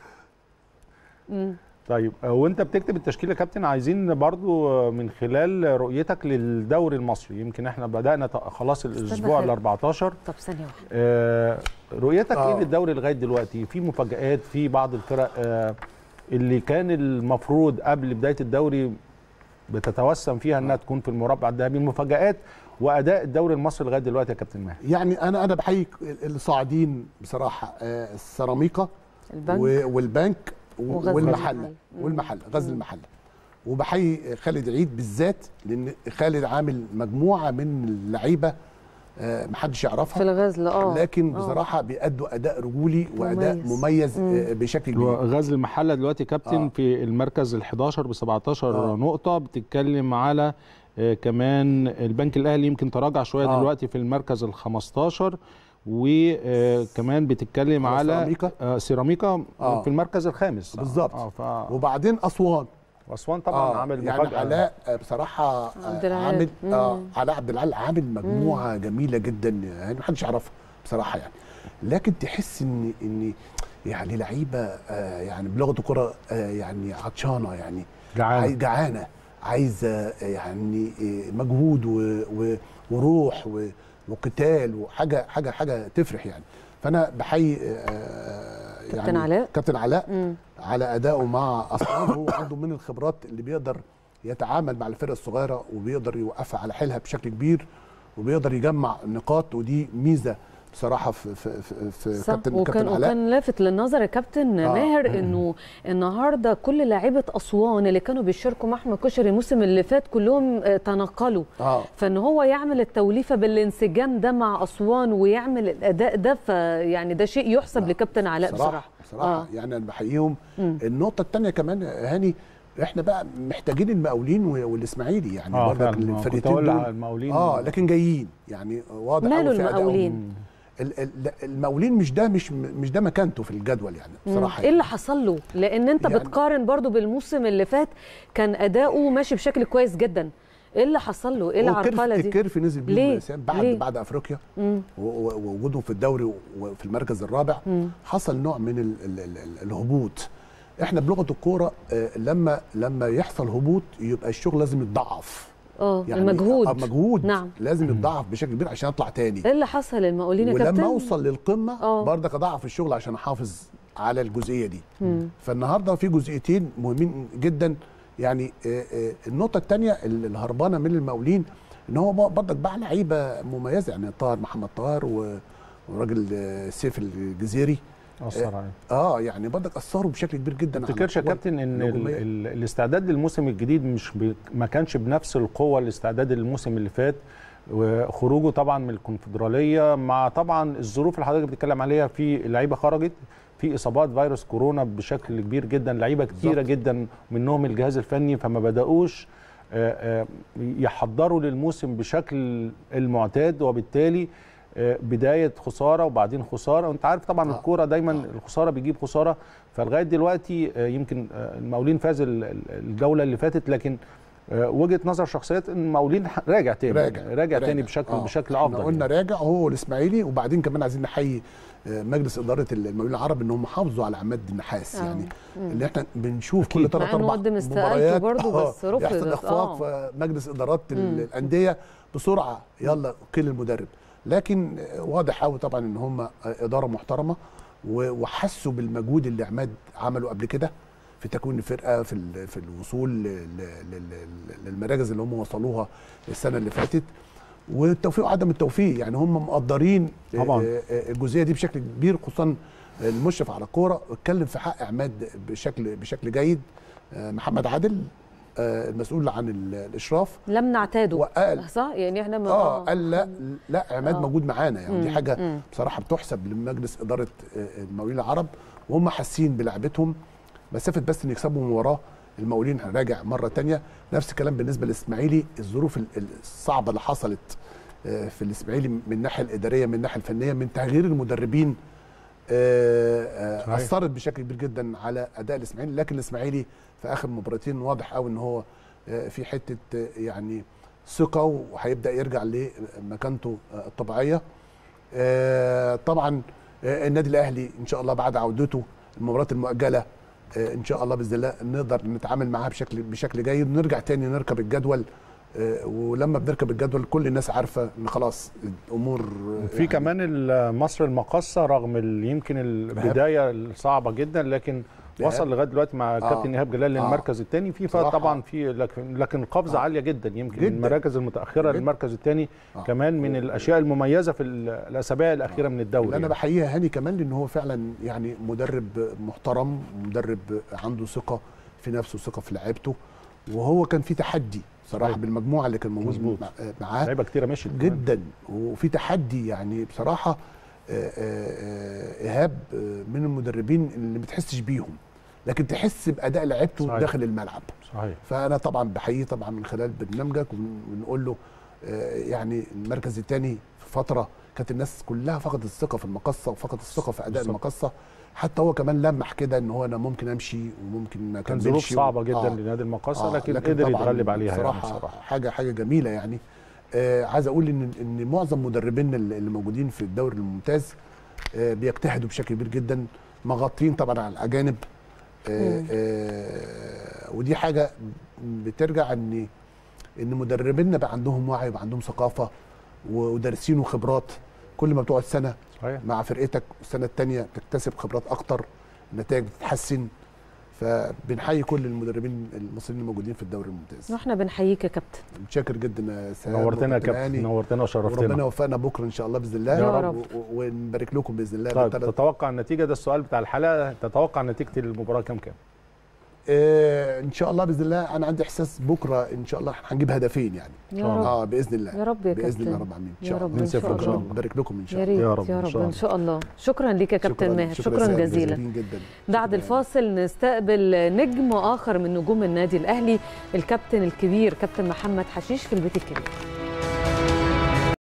مم. طيب آه، وانت بتكتب التشكيل يا كابتن عايزين برضو آه، من خلال رؤيتك للدوري المصري يمكن احنا بدانا ت- خلاص الاسبوع خير. ال 14 طب ثانيه واحده آه، رؤيتك آه. ايه للدوري لغايه دلوقتي في مفاجآت في بعض الفرق آه، اللي كان المفروض قبل بدايه الدوري بتتوسم فيها انها تكون في المربع الذهبي المفاجآت واداء الدوري المصري لغايه دلوقتي يا كابتن ماهر يعني انا انا بحيي الصاعدين بصراحه آه، السيراميكا البنك و- والبنك و- وغزل والمحله المحل. والمحله غزل المحله وبحيي خالد عيد بالذات لان خالد عامل مجموعه من اللعيبه آه، محدش في يعرفها الغزل اه لكن آه. بصراحه بيأدوا اداء رجولي واداء مميز. مميز آه، بشكل كبير غزل المحله دلوقتي كابتن آه. في المركز ال 11 ب 17 آه. نقطه بتتكلم على آه، كمان البنك الاهلي يمكن تراجع شويه آه. دلوقتي في المركز ال 15 وكمان بتتكلم على على سيراميكا. آه، سيراميكا آه. في المركز الخامس بالظبط. اه ف... وبعدين اسوان واسوان طبعا عامل يعني مفاجاه علاء آه، بصراحه آه، عبد العال. عامل اه مم. علاء عبد العال عامل مجموعه جميله جدا يعني محدش يعرفها بصراحه يعني لكن تحس ان ان يعني لعيبه آه، يعني بلغه الكره آه، يعني عطشانه يعني جعانة. عاي- جعانه عايزه آه، يعني آه، مجهود و- و- وروح و- وقتال وحاجه حاجه حاجه تفرح يعني فانا بحيي آه، كابتن علاء. كابتن علاء مم. على ادائه مع اسوان هو عنده من الخبرات اللي بيقدر يتعامل مع الفرق الصغيره وبيقدر يوقفها على حيلها بشكل كبير وبيقدر يجمع نقاط ودي ميزه بصراحه في في في, في صح كابتن وكان كابتن علاء وكان لافت للنظر يا كابتن آه. ماهر انه النهارده كل لاعيبه اسوان اللي كانوا بيشاركوا مع احمد كشري الموسم اللي فات كلهم آه، تنقلوا اه فان هو يعمل التوليفه بالانسجام ده مع اسوان ويعمل الاداء ده فيعني ده شيء يحسب لا، لكابتن علاء بصراحه بصراحه بصراحه آه. يعني انا بحييهم مم. النقطه الثانيه كمان يا هاني احنا بقى محتاجين المقاولين و- والاسماعيلي يعني اه برضك فعلا ما كنت الفرقتين اقول دول على المقاولين اه لكن جايين يعني واضح ماله أوي في أدائهم. المقاولين ال- ال- المقاولين مش ده مش مش ده مكانته في الجدول يعني بصراحه ايه اللي حصل له لان انت يعني- بتقارن برضو بالموسم اللي فات كان اداؤه ماشي بشكل كويس جدا ايه اللي حصل له ايه هو الكيرف- العرقله دي الكيرف نزل بيهم ليه؟ يا سام بعد ليه؟ بعد افريقيا مم. و- و- ووجودهم في الدوري وفي المركز الرابع مم. حصل نوع من ال ال ال ال الهبوط احنا بلغه الكوره آه، لما لما يحصل هبوط يبقى الشغل لازم يتضاعف اه المجهود آه، مجهود نعم. لازم يتضاعف بشكل كبير عشان اطلع تاني ايه اللي حصل للمقاولين يا كابتن ولما اوصل للقمه آه. برضك اضاعف الشغل عشان احافظ على الجزئيه دي مم. فالنهارده في جزئيتين مهمين جدا يعني آه، آه، النقطه الثانيه الهربانه من المقاولين ان هو برضك باع لعيبه مميزه يعني طاهر محمد طاهر و- وراجل آه، سيف الجزيري اثر عليه اه يعني برضك اثروا بشكل كبير جدا ما على تفتكرش يا القوى كابتن ان ال الهجومية. ال الاستعداد للموسم الجديد مش ب... ما كانش بنفس القوه الاستعداد للموسم اللي فات وخروجه طبعا من الكونفدراليه مع طبعا الظروف اللي حضرتك بتتكلم عليها في لعيبه خرجت في اصابات فيروس كورونا بشكل كبير جدا لعيبه كتيره بالظبط. جدا منهم الجهاز الفني فما بداوش آه، آه، يحضروا للموسم بشكل المعتاد وبالتالي آه، بدايه خساره وبعدين خساره وانت عارف طبعا آه. الكوره دايما آه. الخساره بيجيب خساره فلغايه دلوقتي آه، يمكن آه، المقاولين فاز ال- ال- الجوله اللي فاتت لكن آه، وجهه نظر شخصيات ان المقاولين ح- راجع تاني راجع راجع تاني بشكل آه. بشكل إحنا افضل قلنا يعني. راجع هو والاسماعيلي وبعدين كمان عايزين نحيي آه، مجلس اداره المقاولين العرب ان هم حافظوا على عماد النحاس آه. يعني اللي احنا بنشوف أكيد. كل ثلاث مع إنه اربع قدم استقالته مباريات برضه آه، بس رفضت. يحصل اخفاق آه. في مجلس ادارات ال- مم. الانديه بسرعه يلا كل المدرب لكن آه، واضح قوي طبعا ان هم آه، اداره محترمه و- وحسوا بالمجهود اللي عماد عمله قبل كده في تكوين الفرقه في ال- في الوصول ل- ل- ل- ل- للمراكز اللي هم وصلوها السنه اللي فاتت والتوفيق وعدم التوفيق يعني هم مقدرين طبعاً. آه، آه، الجزئيه دي بشكل كبير خصوصا المشرف على الكوره اتكلم في حق عماد بشكل بشكل جيد آه، محمد عادل آه، المسؤول عن ال- الاشراف لم نعتاده وقال صح يعني احنا ما اه قال لا لا عماد آه. موجود معانا يعني دي مم، حاجه مم. بصراحه بتحسب لمجلس اداره آه، المقاولين العرب وهم حاسين بلعبتهم مسافه بس ان يكسبوا من وراه المقاولين هنراجع مره تانية نفس الكلام بالنسبه للاسماعيلي الظروف ال- الصعبه اللي حصلت آه، في الاسماعيلي من الناحيه الاداريه من الناحيه الفنيه من تغيير المدربين آه، آه، صحيح. اثرت بشكل كبير جدا على اداء الاسماعيلي لكن الاسماعيلي في اخر مباراتين واضح قوي ان هو آه، في حته آه، يعني ثقه وهيبدا يرجع لمكانته آه، الطبيعيه آه، طبعا آه، النادي الاهلي ان شاء الله بعد عودته المباراه المؤجله آه، ان شاء الله باذن الله نقدر نتعامل معاها بشكل بشكل جيد ونرجع تاني نركب الجدول آه، ولما بنركب الجدول كل الناس عارفه ان خلاص الامور آه، في كمان ال- مصر المقصه رغم ال- يمكن البدايه الصعبه جدا لكن إيهاب. وصل لغايه دلوقتي مع كابتن ايهاب جلال آه. للمركز الثاني في فرق بصراحة. طبعا في لكن لكن قفزه آه. عاليه جدا يمكن جداً. المراكز المتاخره جداً. للمركز الثاني آه. كمان من الاشياء المميزه في ال- الاسابيع الاخيره من الدوري اللي انا يعني. بحييها هاني كمان لان هو فعلا يعني مدرب محترم مدرب عنده ثقه في نفسه ثقه في لعيبته وهو كان في تحدي صراحه صحيح. بالمجموعه اللي كان موجود مظبوط. مع- معاه لعيبه كتيره مشيت كمان. جدا وفي تحدي يعني بصراحه آه، آه، آه، ايهاب آه، من المدربين اللي ما تحسش بيهم لكن تحس باداء لعيبته صحيح. داخل الملعب صحيح فانا طبعا بحييه طبعا من خلال برنامجك ون- ونقول له آه، يعني المركز الثاني في فتره كانت الناس كلها فقدت الثقه في المقصه وفقدت الثقه في اداء بالظبط. المقصه حتى هو كمان لمح كده ان هو انا ممكن امشي وممكن ما كان أكملش ظروف و- صعبه جدا آه. لنادي المقصه آه، لكن, قدر طبعاً يتغلب عليها بصراحة يعني بصراحه حاجه حاجه جميله يعني آه عايز اقول ان ان معظم مدربين اللي اللي موجودين في الدوري الممتاز آه بيجتهدوا بشكل كبير جدا مغطين طبعا على الاجانب آه مم. آه ودي حاجه بترجع ان ان مدربينا بقى عندهم وعي وبقى عندهم ثقافه ودارسين وخبرات كل ما بتقعد سنه صحيح مع فرقتك السنه الثانيه تكتسب خبرات اكتر النتائج بتتحسن فبنحيي كل المدربين المصريين الموجودين في الدوري الممتاز واحنا بنحييك يا كابتن متشكر جدا يا سهام نورتنا يا وكابتن كابتن هاني. نورتنا وربنا وشرفتنا يوفقنا بكره ان شاء الله باذن الله يا رب. و- و- ونبارك لكم باذن الله طيب بالتلات- تتوقع النتيجه ده السؤال بتاع الحلقه تتوقع نتيجه المباراه كام كام آه ان شاء الله باذن الله انا عندي احساس بكره ان شاء الله هنجيب هدفين يعني يا الله. رب اه باذن الله يا رب يا باذن الله كابتن رب العالمين ان يا شاء رب الله ان شاء نسافر إن شاء الله الله. نبارك لكم ان شاء يا الله ريت يا يا رب، إن رب شاء ان الله. شاء الله شكرا ليك يا كابتن شكراً- ماهر شكراً شكرا سهام، جزيلا جزيلا جدا بعد شكراً. الفاصل نستقبل نجم اخر من نجوم النادي الاهلي الكابتن الكبير كابتن محمد حشيش في البيت الكبير